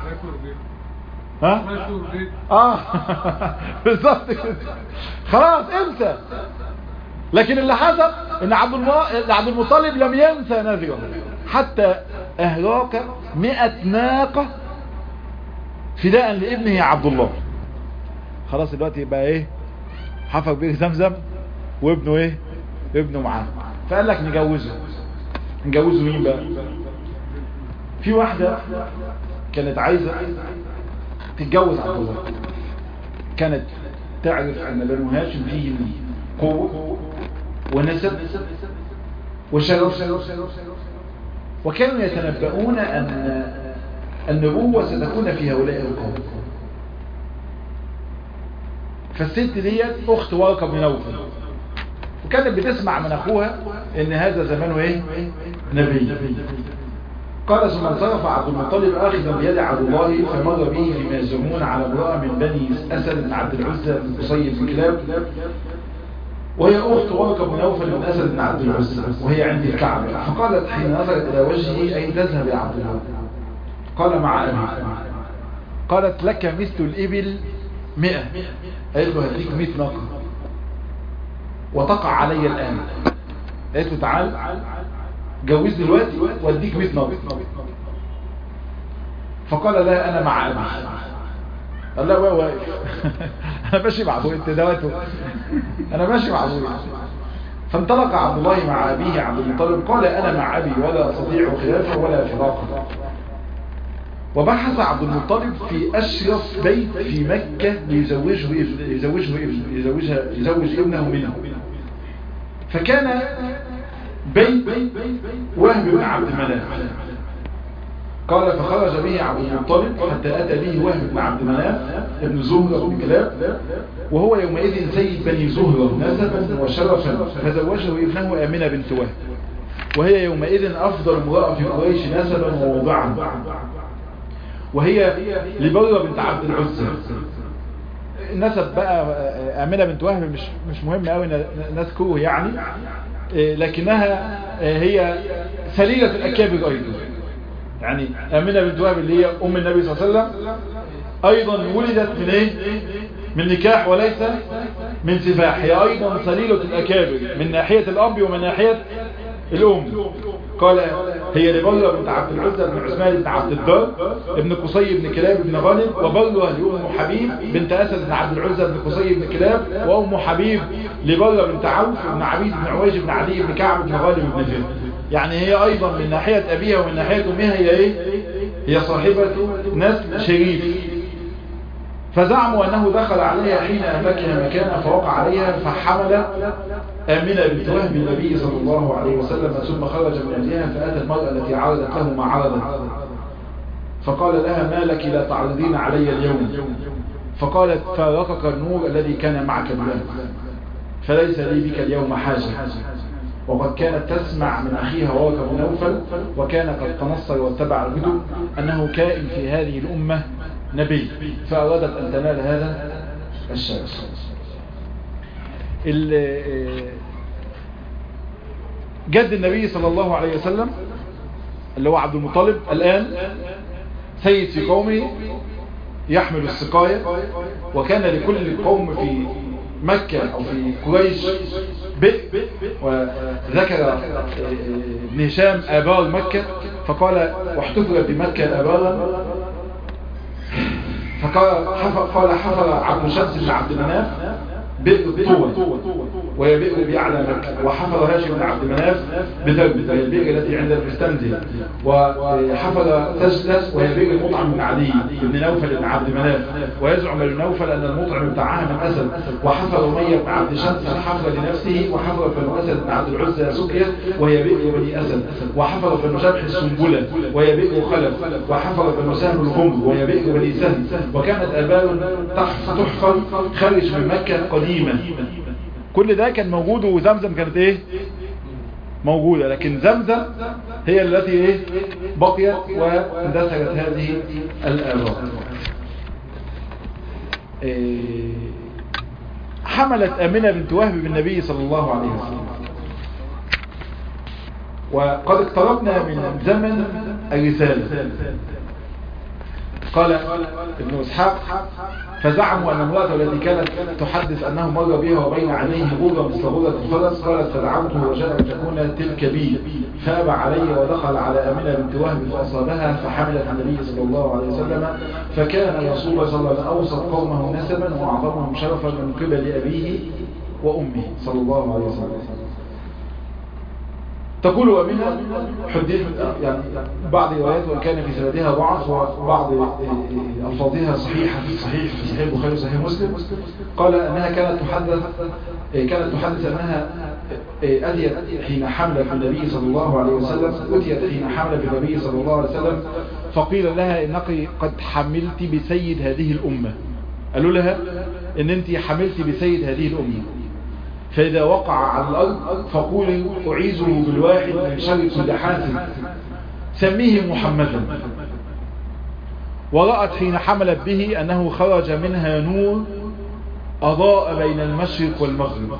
ها اه بالظبط كده خلاص انسى لكن اللي حصل ان عبد الم... عبد المطلب لم ينسى نذره حتى اهلاك مئة ناقة فداء لابنه عبد الله خلاص دلوقتي يبقى ايه حفر بير زمزم وابنه ايه ابنه معاه فقال لك نجوزه نجوزه مين بقى في واحدة كانت عايزة تتجوز عبد الله كانت تعرف ان بنو هاشم فيهم قوة ونسب وشرف وكانوا يتنبؤون ان النبوة ستكون في هؤلاء القوم فالست ديت اخت ورقة بن نوفل وكانت بتسمع من اخوها ان هذا زمانه ايه نبي قال ثم انصرف عبد المطلب اخذا بيد عبد الله فمر به فيما يزعمون على امراه من بني اسد بن عبد العزى بن قصي بن كلاب وهي اخت ورقه بن نوفل بن اسد بن عبد العزى وهي عند الكعبه فقالت حين نظرت الى وجهه اين تذهب يا عبد الله قال مع ابي قالت لك مثل الابل مئة قالت له هديك مئة ناقه وتقع علي الان قالت له تعال جوزني دلوقتي واديك 100 ناقه فقال لا انا مع ابي قال لا هو واقف انا ماشي مع ابوي انت دوته انا ماشي مع ابوي فانطلق عبد الله مع ابيه عبد المطلب قال انا مع ابي ولا استطيع خلافه ولا فراقه وبحث عبد المطلب في اشرف بيت في مكة ليزوجه ابن يزوجه ابن يزوجها يزوج ابنه منه فكان بيت وهب بن عبد مناف قال فخرج به عبد المطلب حتى أتى به وهب بن عبد مناف ابن زهرة بن كلاب وهو يومئذ سيد بني زهرة نسبا وشرفا فزوجه ابنه آمنة بنت وهب وهي يومئذ أفضل امرأة في قريش نسبا ووضعا وهي لبرة بنت عبد العزى نسب بقى آمنة بنت وهب مش مش مهم قوي نذكره يعني لكنها هي سليلة الأكابر أيضا يعني آمنة بنت وهب اللي هي أم النبي صلى الله عليه وسلم أيضا ولدت من إيه؟ من نكاح وليس من سفاح هي أيضا سليلة الأكابر من ناحية الأب ومن ناحية الأم قال هي لبرة بنت عبد العزة بن عثمان بن عبد الدار ابن قصي بن كلاب بن غانم وبرة لأم حبيب بنت أسد بن عبد العزة بن قصي بن كلاب وأم حبيب لبرة بنت عوف بن عبيد بن عويج بن عدي بن كعب بن غالب بن فهد يعني هي أيضا من ناحية أبيها ومن ناحية أمها هي إيه؟ هي صاحبة نسل شريف فزعموا أنه دخل عليها حين أماكن مكانا فوقع عليها فحمل آمنة بنت وهب النبي صلى الله عليه وسلم ثم خرج من أهلها فأتى المرأة التي عرضت له ما عرضت فقال لها ما لك لا تعرضين علي اليوم فقالت فارقك النور الذي كان معك اليوم فليس لي بك اليوم حاجة وقد كانت تسمع من أخيها ورقة بن نوفل وكان قد تنصر واتبع الهدو أنه كائن في هذه الأمة نبي فأرادت أن تنال هذا الشرف جد النبي صلى الله عليه وسلم اللي هو عبد المطلب الآن سيد في قومه يحمل السقاية وكان لكل قوم في مكة أو في قريش بئر وذكر ابن هشام آبار مكة فقال واحتفر بمكة آبارا فقال حفر, قال حفر عبد شمس بن عبد مناف بئر طوى وهي بئر بأعلى مكة وحفر هاشم بن عبد مناف بذنب وهي البئر التي عند المستنزل وحفر تجلس وهي بئر مطعم بن عدي بن نوفل بن عبد مناف ويزعم ابن نوفل أن المطعم بتاعها من أسد وحفر أمية بن عبد شمس الحفر لنفسه وحفر بن أسد بن عبد العزى سكية وهي بئر بني أسد وحفر بن شبح السنبلة وهي بئر خلف وحفر بن سهم الغمر وهي بئر بني سهم وكانت آبار تحفر خارج من مكة قديما كل ده كان موجود وزمزم كانت ايه موجودة لكن زمزم هي التي ايه بقيت واندثرت هذه الآبار حملت أمنة بنت وهب بالنبي صلى الله عليه وسلم وقد اقتربنا من زمن الرسالة قال ابن اسحاق فزعموا ان امرأته التي كانت تحدث انه مر بها وبين عينيه غرة مثل غرة الفرس قالت فدعوته وجاء ان تكون تلك بي فابى علي ودخل على امنة بنت وهب فاصابها فحملت النبي صلى الله عليه وسلم فكان رسول الله صلى الله عليه وسلم اوسط قومه نسبا واعظمهم شرفا من قبل ابيه وامه صلى الله عليه وسلم تقول ومنها حديث يعني بعض الروايات وان كان في سندها ضعف وبعض الفاظها صحيحه في صحيح في صحيح البخاري وصحيح مسلم قال انها كانت تحدث كانت تحدث انها اتيت حين حملت بالنبي صلى الله عليه وسلم اتيت حين حملت بالنبي صلى الله عليه وسلم فقيل لها انك قد حملت بسيد هذه الامه قالوا لها ان انت حملت بسيد هذه الامه فإذا وقع على الأرض فقولي أعيذه بالواحد من شر كل حاسد سميه محمدا ورأت حين حملت به أنه خرج منها نور أضاء بين المشرق والمغرب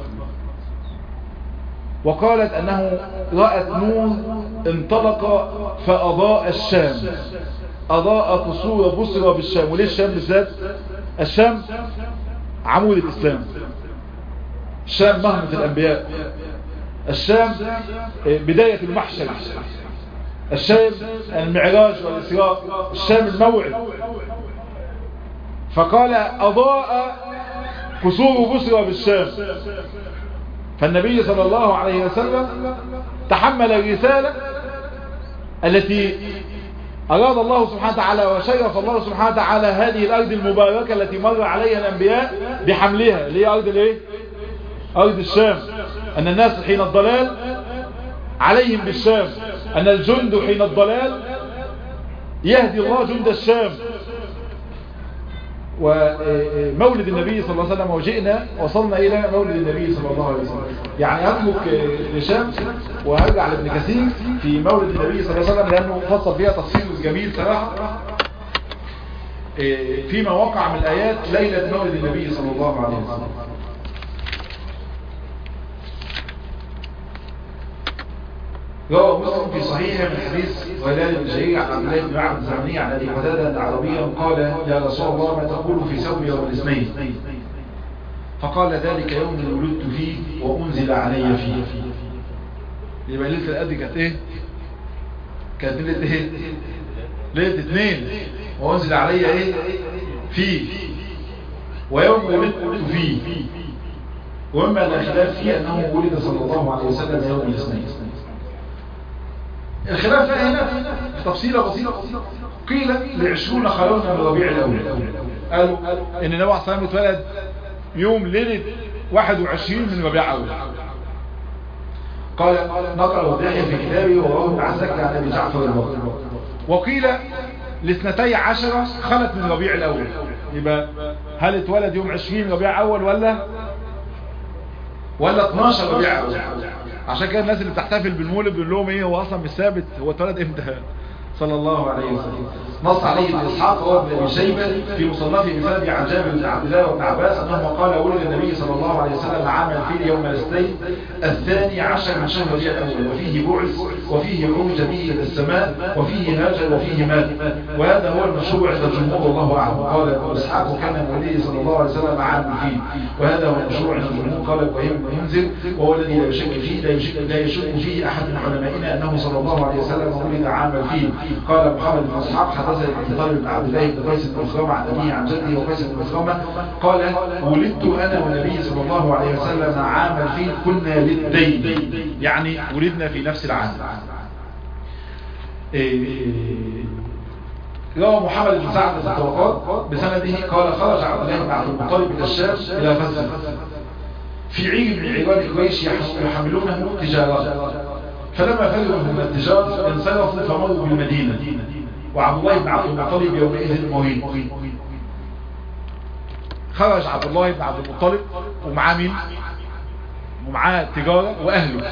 وقالت أنه رأت نور انطلق فأضاء الشام أضاء قصور بصرة بالشام وليه الشام بالذات الشام عمود الإسلام الشام مهمة الأنبياء الشام بداية المحشر الشام المعراج والإسراء الشام الموعد فقال أضاء قصور بصرة بالشام فالنبي صلى الله عليه وسلم تحمل الرسالة التي أراد الله سبحانه وتعالى وشرف الله سبحانه وتعالى هذه الأرض المباركة التي مر عليها الأنبياء بحملها اللي هي أرض الايه أرض الشام أن الناس حين الضلال عليهم بالشام أن الجند حين الضلال يهدي الله جند الشام ومولد النبي صلى الله عليه وسلم وجئنا وصلنا إلى مولد النبي صلى الله عليه وسلم يعني أترك لشام وهرجع لابن كثير في مولد النبي صلى الله عليه وسلم لأنه فصل فيها تفصيل جميل صراحة فيما وقع من الآيات ليلة مولد النبي صلى الله عليه وسلم روى مسلم في صحيحه من حديث غلال بن جرير عن عبد الله بن عبد الزمني عن ابي قتاده عربيا قال يا رسول الله ما تقول في سوم يوم الاثنين فقال ذلك يوم ولدت فيه وانزل علي فيه يبقى ليله القدر كانت ايه كانت ليله ايه ليله اثنين وانزل علي ايه فيه ويوم ولدت فيه ومما لا خلاف فيه انه ولد صلى الله عليه وسلم يوم الاثنين الخلاف هنا في تفصيلة بسيطة قيل لعشرون خلونا من ربيع الأول قالوا ان النبي عليه الصلاة والسلام اتولد يوم ليلة 21 من ربيع الأول قال نقرأ وضيحي في كتابه ورواه ابن عساكر عن ابي جعفر الباقر وقيل لاثنتي عشرة خلت من ربيع الأول يبقى هل اتولد يوم 20 ربيع أول ولا ولا 12 ربيع أول عشان كده الناس اللي بتحتفل بالمولد بيقول لهم ايه هو اصلا مش ثابت هو اتولد امتى صلى الله عليه وسلم نص عليه ابن اسحاق وابن ابي شيبه في مصنفه بسند عن جابر بن عبد الله وابن عباس انهما قال ولد النبي صلى الله عليه وسلم عام الفيل يوم الاثنين الثاني عشر من شهر ربيع الاول وفيه بعث وفيه عروج به الى السماء وفيه هاجر وفيه مات وهذا هو المشهور عند الجمهور والله اعلم قال ابن اسحاق كان النبي صلى الله عليه وسلم عام الفيل وهذا هو المشهور عند الجمهور قال ابراهيم بن منذر وهو الذي لا يشك فيه لا يشك, لا يشك فيه احد من علمائنا انه صلى الله عليه وسلم ولد عام الفيل قال محمد بن اسحاق حدثني ابن طالب بن عبد الله بن قيس بن مسلمة عن أبيه عن جده وقيس بن مسلمة قال ولدت أنا والنبي صلى الله عليه وسلم عام الفيل كنا للدين يعني ولدنا في نفس العام روى محمد بن سعد في الطبقات بسنده قال خرج عبد الله بن عبد المطلب من الشام إلى غزة في عيد من عيوان قريش يحملونه تجارة فلما فرغوا من التجارة انصرفوا فمروا بالمدينة وعبد الله بن عبد المطلب يومئذ مريض خرج عبد الله بن عبد المطلب ومعاه مين ومعاه التجارة وأهله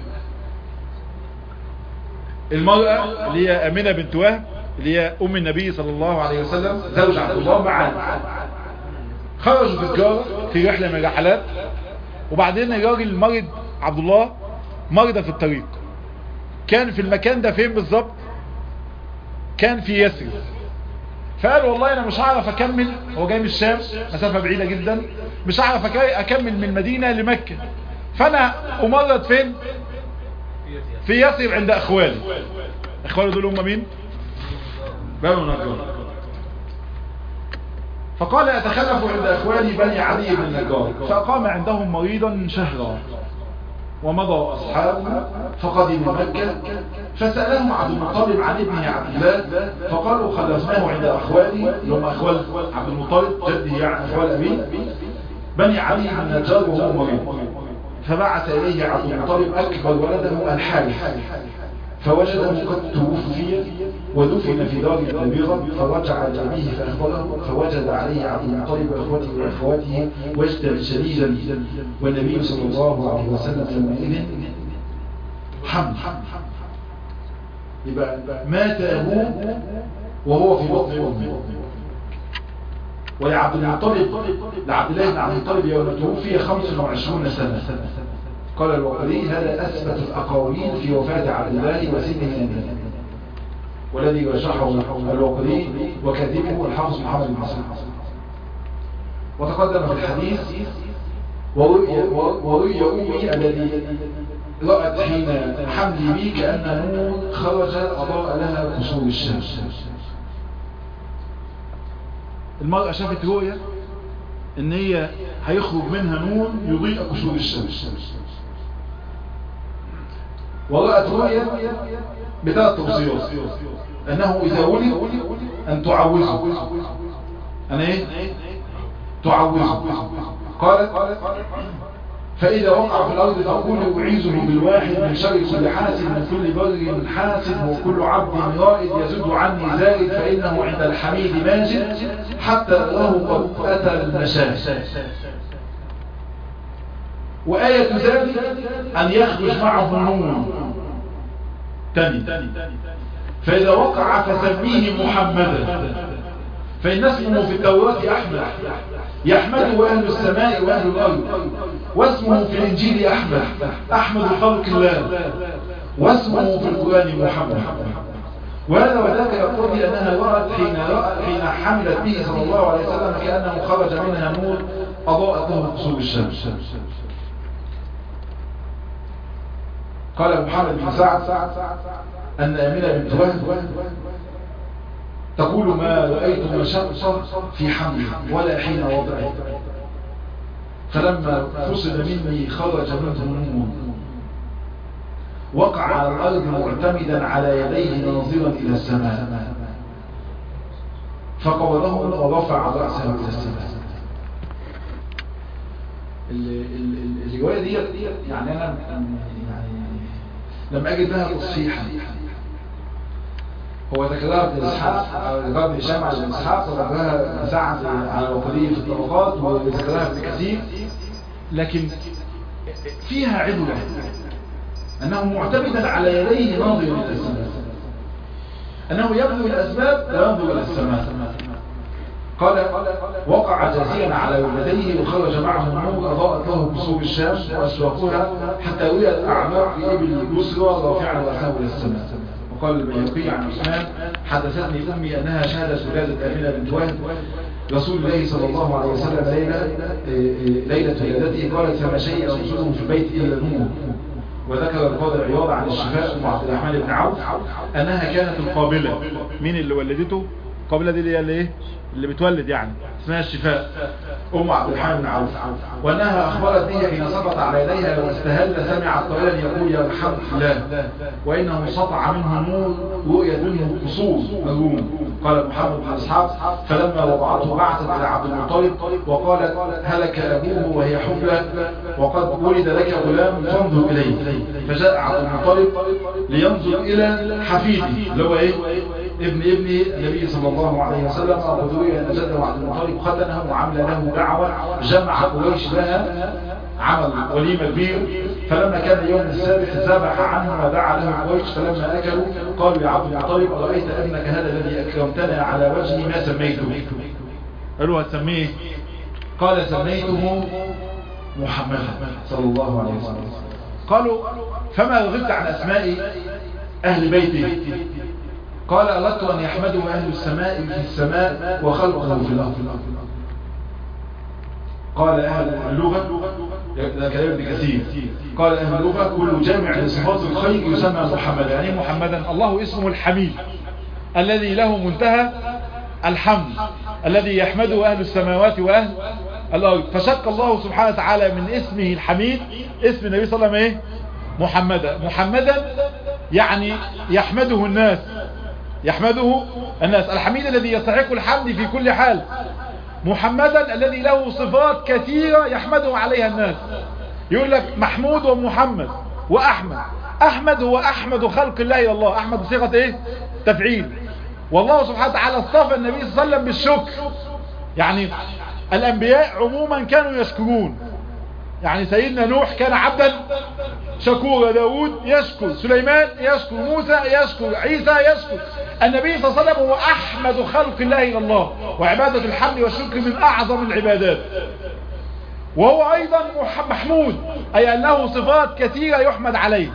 المرأة اللي هي أمينة بنت وهب اللي هي أم النبي صلى الله عليه وسلم زوج عبد الله معاه خرجوا تجارة في رحلة من الرحلات وبعدين الراجل مرض عبد الله مرض في الطريق كان في المكان ده فين بالظبط كان في يثرب فقال والله انا مش هعرف اكمل هو جاي من الشام مسافة بعيدة جدا مش هعرف أك- اكمل من المدينة لمكة فانا امرض فين في يثرب عند اخوالي اخوالي دول هم مين بنو النجار فقال اتخلف عند اخواني بني علي بن النجار فاقام عندهم مريضا شهرا ومضى اصحابه فقدموا مكة فسألهم عبد المطلب عن ابنه عبد الله فقالوا خلفناه عند اخواني اللي هم اخوال عبد المطلب جده يعني اخوال ابيه بني علي بن النجار وهو مريض فبعث اليه عبد المطلب اكبر ولده الحارث فوجده قد توفي ودفن في دار النبيرة فرجع لأبيه فأخبره فوجد عليه عبد المطلب وإخوته وأخواته وجدا شديدا والنبي صلى الله عليه وسلم يومئذ حمل يبقى مات أبوه وهو في بطن أمه ولعبد المطلب لعبد الله بن عبد المطلب يوم توفي 25 سنة قال الوقري هذا أثبت الأقاويل في وفاة عبد الله وسنه النبي والذي رشحه الوقري وكاتبه الحافظ محمد بن حسن وتقدم في الحديث ورؤي ورؤي أمي الذي رأت حين حملي بي كأن نور خرج أضاء لها قصور الشمس المرأة شافت رؤية ان هي هيخرج منها نور يضيء قصور الشمس ورأت رؤية بثلاث توصيات انه اذا ولد ان تعوزه انا ايه تعوزه قالت فإذا وقع في الأرض تقول أعيذه بالواحد من شر كل حاسد من كل بر حاسد وكل عبد رائد يزد عني زائد فإنه عند الحميد ماجد حتى أراه قد أتى المشاهد وآية ذلك أن يخرج معه نور تاني فإذا وقع فسميه محمدا فإن اسمه في التوراة أحمد يحمده أهل السماء وأهل الأرض واسمه في الإنجيل أحمد أحمد خلق الله واسمه في القرآن محمد وهذا وذاك يقول أنها رأت حين, رأت حين حملت به صلى الله عليه وسلم كأنه خرج منها نور أضاءت له قصور الشمس قال محمد بن سعد أن أمينة بنت وهب تقول ما رأيت مشقة في حمل ولا حين وضعه فلما فصل مني خرج منه نور وقع على الأرض معتمدا على يديه ناظرا إلى السماء فقبضه ورفع رأسه إلى السماء الرواية دي يعني أنا يعني لم أجد لها تصحيحا هو ذكرها ابن اسحاق ذكرها ابن هشام على ابن اسحاق وذكرها سعد على الوقدية في الطبقات وذكرها ابن كثير لكن فيها عدلة انه معتمدا على يديه ناظر الى السماء انه يبذل الاسباب وينظر الى السماء قال وقع جاسيا على ولديه وخرج معه النور اضاءت له قصور الشام واسواقها حتى وجد اعماق ابل البسرى رافعا راسه الى السماء وقال البيهقي عن عثمان حدثتني أمي أنها شهدت ولادة أمينة بنت وهب رسول الله صلى الله عليه وسلم ليلة ليلة ولادته قالت فما شيء رسوله في البيت إلا نور وذكر القاضي عياض عن الشفاء أم عبد الرحمن بن عوف أنها كانت القابلة مين اللي ولدته القابلة دي اللي هي اللي ايه اللي بتولد يعني اسمها الشفاء أم عبد الرحمن بن عوف وأنها أخبرت به حين سقط على يديها واستهل سمعت طويلا يقول يا الحمد لله وإنه سطع منه نور رؤية منه قصور الروم قال محمد بن إسحاق فلما وضعته بعثت إلى عبد المطلب وقالت هلك أبوه وهي حفلة وقد ولد لك غلام فانظر إليه فجاء عبد المطلب لينظر إلى حفيده اللي هو إيه ابن ابن النبي صلى الله عليه وسلم وذري أن جده عبد المطلب ختنه وعمل له دعوة جمع قريش لها عمل وليمة كبير فلما كان يوم السابع ذبح عنه ودعا له قريش فلما أكلوا قالوا يا عبد المطلب أرأيت ابنك هذا الذي أكرمتنا على وجهه ما سميته قالوا هتسميه قال سميته محمدا صلى الله عليه وسلم قالوا فما رغبت عن أسماء أهل بيته قال أردت أن يحمده أهل السماء في السماء وخلقه في الأرض قال أهل اللغة ده كلام ابن كثير قال أهل اللغة كل جامع لصفات الخير يسمى محمدا يعني محمدا الله اسمه الحميد الذي له منتهى الحمد الذي يحمده أهل السماوات وأهل الأرض فشق الله سبحانه وتعالى من اسمه الحميد اسم النبي صلى الله عليه وسلم ايه محمدا محمدا يعني يحمده الناس يحمده الناس الحميد الذي يستحق الحمد في كل حال محمدا الذي له صفات كثيرة يحمده عليها الناس يقول لك محمود ومحمد وأحمد أحمد هو أحمد خلق الله إلى الله أحمد صيغة إيه تفعيل والله سبحانه وتعالى اصطفى النبي صلى الله عليه وسلم بالشكر يعني الأنبياء عموما كانوا يشكرون يعني سيدنا نوح كان عبدا شكورا داود يشكر سليمان يشكر موسى يشكر عيسى يشكر النبي صلى الله عليه وسلم هو أحمد خلق الله إلى الله وعبادة الحمد والشكر من أعظم العبادات وهو أيضا محمود أي أنه صفات كثيرة يحمد عليه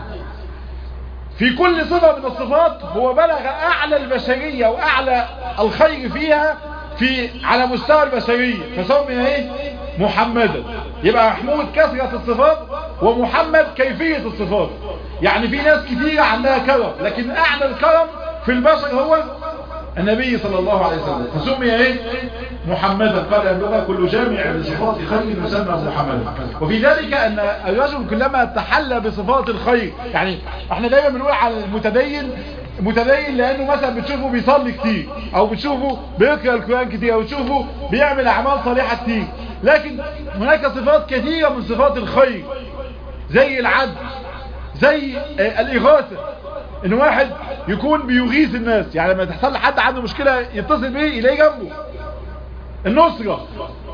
في كل صفة من الصفات هو بلغ أعلى البشرية وأعلى الخير فيها في على مستوى البشرية فسمي ايه محمدا يبقى محمود كثرة الصفات ومحمد كيفية الصفات يعني في ناس كثيرة عندها كرم لكن اعلى الكرم في البشر هو النبي صلى الله عليه وسلم فسمي ايه محمدا قال اللغة كل جامع بصفات خير يسمى محمدا وفي ذلك ان الرجل كلما تحلى بصفات الخير يعني احنا دايما بنقول على المتدين متدين لانه مثلا بتشوفه بيصلي كتير او بتشوفه بيقرأ القرآن كتير او بتشوفه بيعمل اعمال صالحة كتير لكن هناك صفات كثيرة من صفات الخير زي العدل زي الاغاثة ان واحد يكون بيغيث الناس يعني لما تحصل لحد عنده مشكلة يتصل بيه يلاقيه جنبه النصرة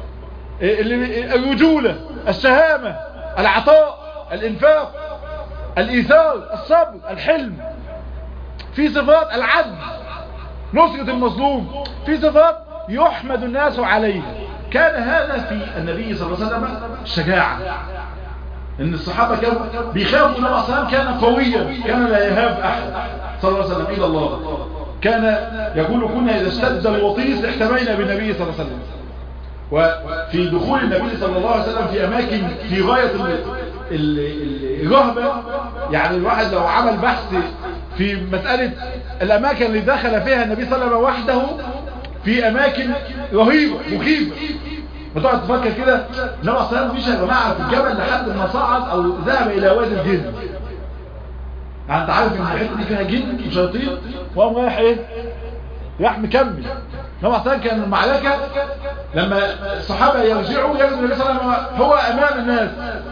الرجولة الشهامة العطاء الانفاق الايثار الصبر الحلم في صفات العدل نصرة المظلوم في صفات يحمد الناس عليها كان هذا في النبي صلى الله عليه وسلم الشجاعة ان الصحابة كانوا بيخافوا النبي صلى الله عليه وسلم كان قويا كان لا يهاب احد صلى الله عليه وسلم الى الله كان يقول كنا اذا اشتد الوطيس احتمينا بالنبي صلى الله عليه وسلم وفي دخول النبي صلى الله عليه وسلم في اماكن في غاية الرهبة يعني الواحد لو عمل بحث في مسألة الاماكن اللي دخل فيها النبي صلى الله عليه وسلم وحده في اماكن رهيبة مخيفة فتقعد تفكر كده النبي صلى الله عليه وسلم مشى يا جماعه في الجبل لحد ما صعد او ذهب الى وادي الجن يعني انت عارف ان الحته دي فيها جن وشياطين وقام رايح ايه راح مكمل النبي صلى الله عليه وسلم كان المعركه لما الصحابه يرجعوا يجدوا النبي صلى الله عليه وسلم هو امام الناس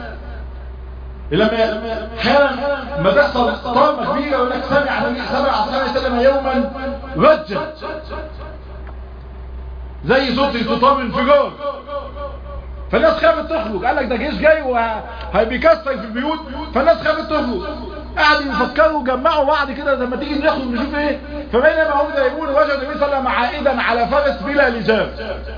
لما كان ما تحصل طامه كبيره يقول لك سمع النبي سمع صلى الله عليه وسلم يوما رجا زي صوت انقطام انفجار فالناس خافت تخرج قال لك ده جيش جاي وهيبيكسر في البيوت فالناس خافت تخرج قعدوا يفكروا جمعوا بعض كده لما تيجي نخرج نشوف ايه فبينما هم ذاهبون وجدوا النبي صلى الله عليه وسلم عائدا على فرس بلا لجام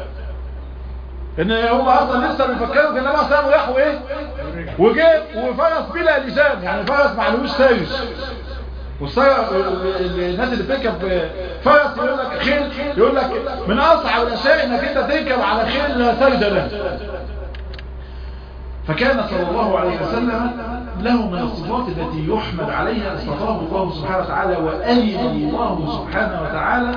ان هم اصلا لسه بيفكروا كان النبي صلى الله عليه وسلم راحوا ايه وجه وفرس بلا لجام يعني فرس معلوش سايس الناس اللي بتركب فرس يقول لك خيل يقول لك من اصعب الاشياء انك انت تركب على خيل لا سرج له فكان صلى الله عليه وسلم له من الصفات التي يحمد عليها اصطفاه الله سبحانه وتعالى وألم الله سبحانه وتعالى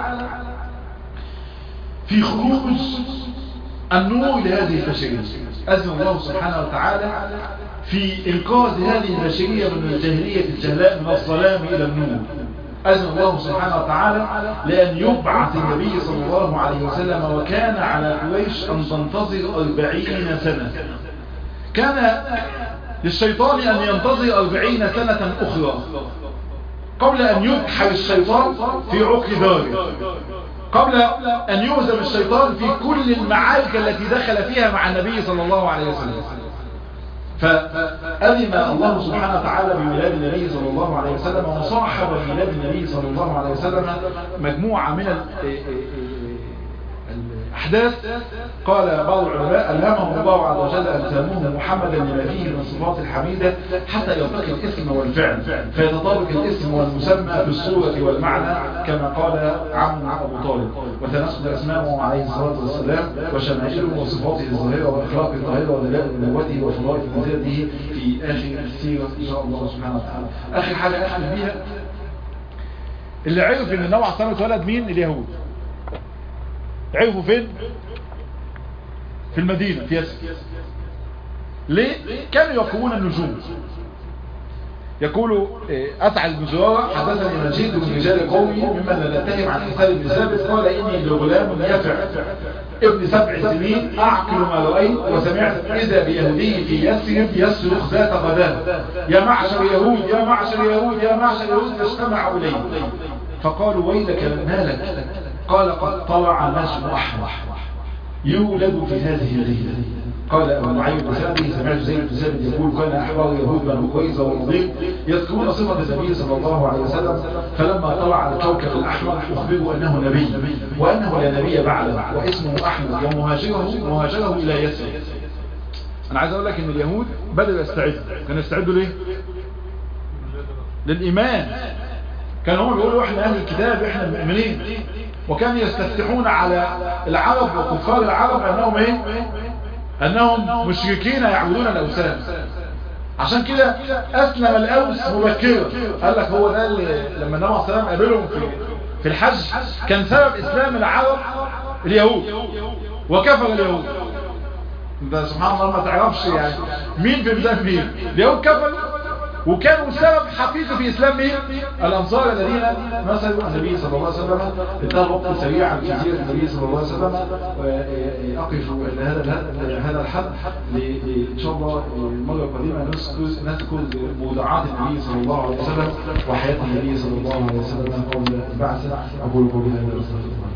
في خروج النور لهذه البشرية أذن الله سبحانه وتعالى في إنقاذ هذه البشرية من الجاهلية الجهلاء من الظلام إلى النور أذن الله سبحانه وتعالى لأن يبعث النبي صلى الله عليه وسلم وكان على قريش أن تنتظر أربعين سنة كان للشيطان أن ينتظر أربعين سنة أخرى قبل أن يبحر الشيطان في عقر داره قبل أن يهزم الشيطان في كل المعارك التي دخل فيها مع النبي صلى الله عليه وسلم فأذن الله سبحانه وتعالى بميلاد النبي صلى الله عليه وسلم وصاحب ميلاد النبي صلى الله عليه وسلم مجموعة من أحداث قال بعض العلماء ألهمهم الله عز وجل أن سموه محمدا لما فيه من الصفات الحميدة حتى يلتقي الاسم والفعل فيتطابق الاسم والمسمى بالصورة والمعنى كما قال عم أبو طالب وتناسب أسماءه عليه الصلاة والسلام وشمائله وصفاته الظاهرة وأخلاقه الظاهرة ودلائل نبوته وفضائل منزلته في آخر السيرة إن شاء الله سبحانه وتعالى آخر حاجة أختم بيها اللي عرف ان النبي عليه الصلاه والسلام اتولد مين اليهود عرفوا فين في المدينة في يسر ليه كانوا يقومون النجوم يقول أسعد بن زرارة حدثني مجيد من رجال قومي ممن لا نتهم عن حساب بن ثابت قال إني لغلام يفع ابن سبع سنين أعقل ما رأيت وسمعت إذا بيهودي في يسرب يصرخ ذات غداء يا معشر يهود يا معشر يهود يا معشر يهود فاجتمعوا إليه فقالوا ويلك ما لك قال قد طلع نجم أحمر يولد في هذه الليلة قال أبو معين بسببه سمعت زيد بن ثابت يقول كان أحبار يهود بن قريظة والنضير يذكرون صفة النبي صلى الله عليه وسلم فلما طلع على الكوكب الأحمر أخبروا أنه نبي وأنه لا نبي بعده واسمه أحمد ومهاجره مهاجره إلى يسر أنا عايز أقول لك إن اليهود بدأوا يستعدوا كانوا يستعدوا ليه؟ للإيمان كانوا هم بيقولوا إحنا أهل الكتاب إحنا مؤمنين وكانوا يستفتحون على العرب وكفار العرب أنهم إيه؟ أنهم مشركين يعبدون الأوثان عشان كده أسلم الأوس مبكرا قال لك هو ده اللي لما النبي عليه السلام قابلهم في في الحج كان سبب إسلام العرب اليهود وكفر اليهود ده سبحان الله ما تعرفش يعني مين في ميزان مين اليهود كفروا وكانوا سبب حقيقي في إسلام مين الأنصار الذين مثلوا النبي صلى الله عليه وسلم انتهى الوقت سريعا في سيرة النبي صلى الله عليه وسلم أقف إلى هذا هذا الحد إن شاء الله المرة القادمة نذكر موضوعات النبي صلى الله عليه وسلم وحياة النبي صلى الله عليه وسلم قبل البعث أقول قولي هذا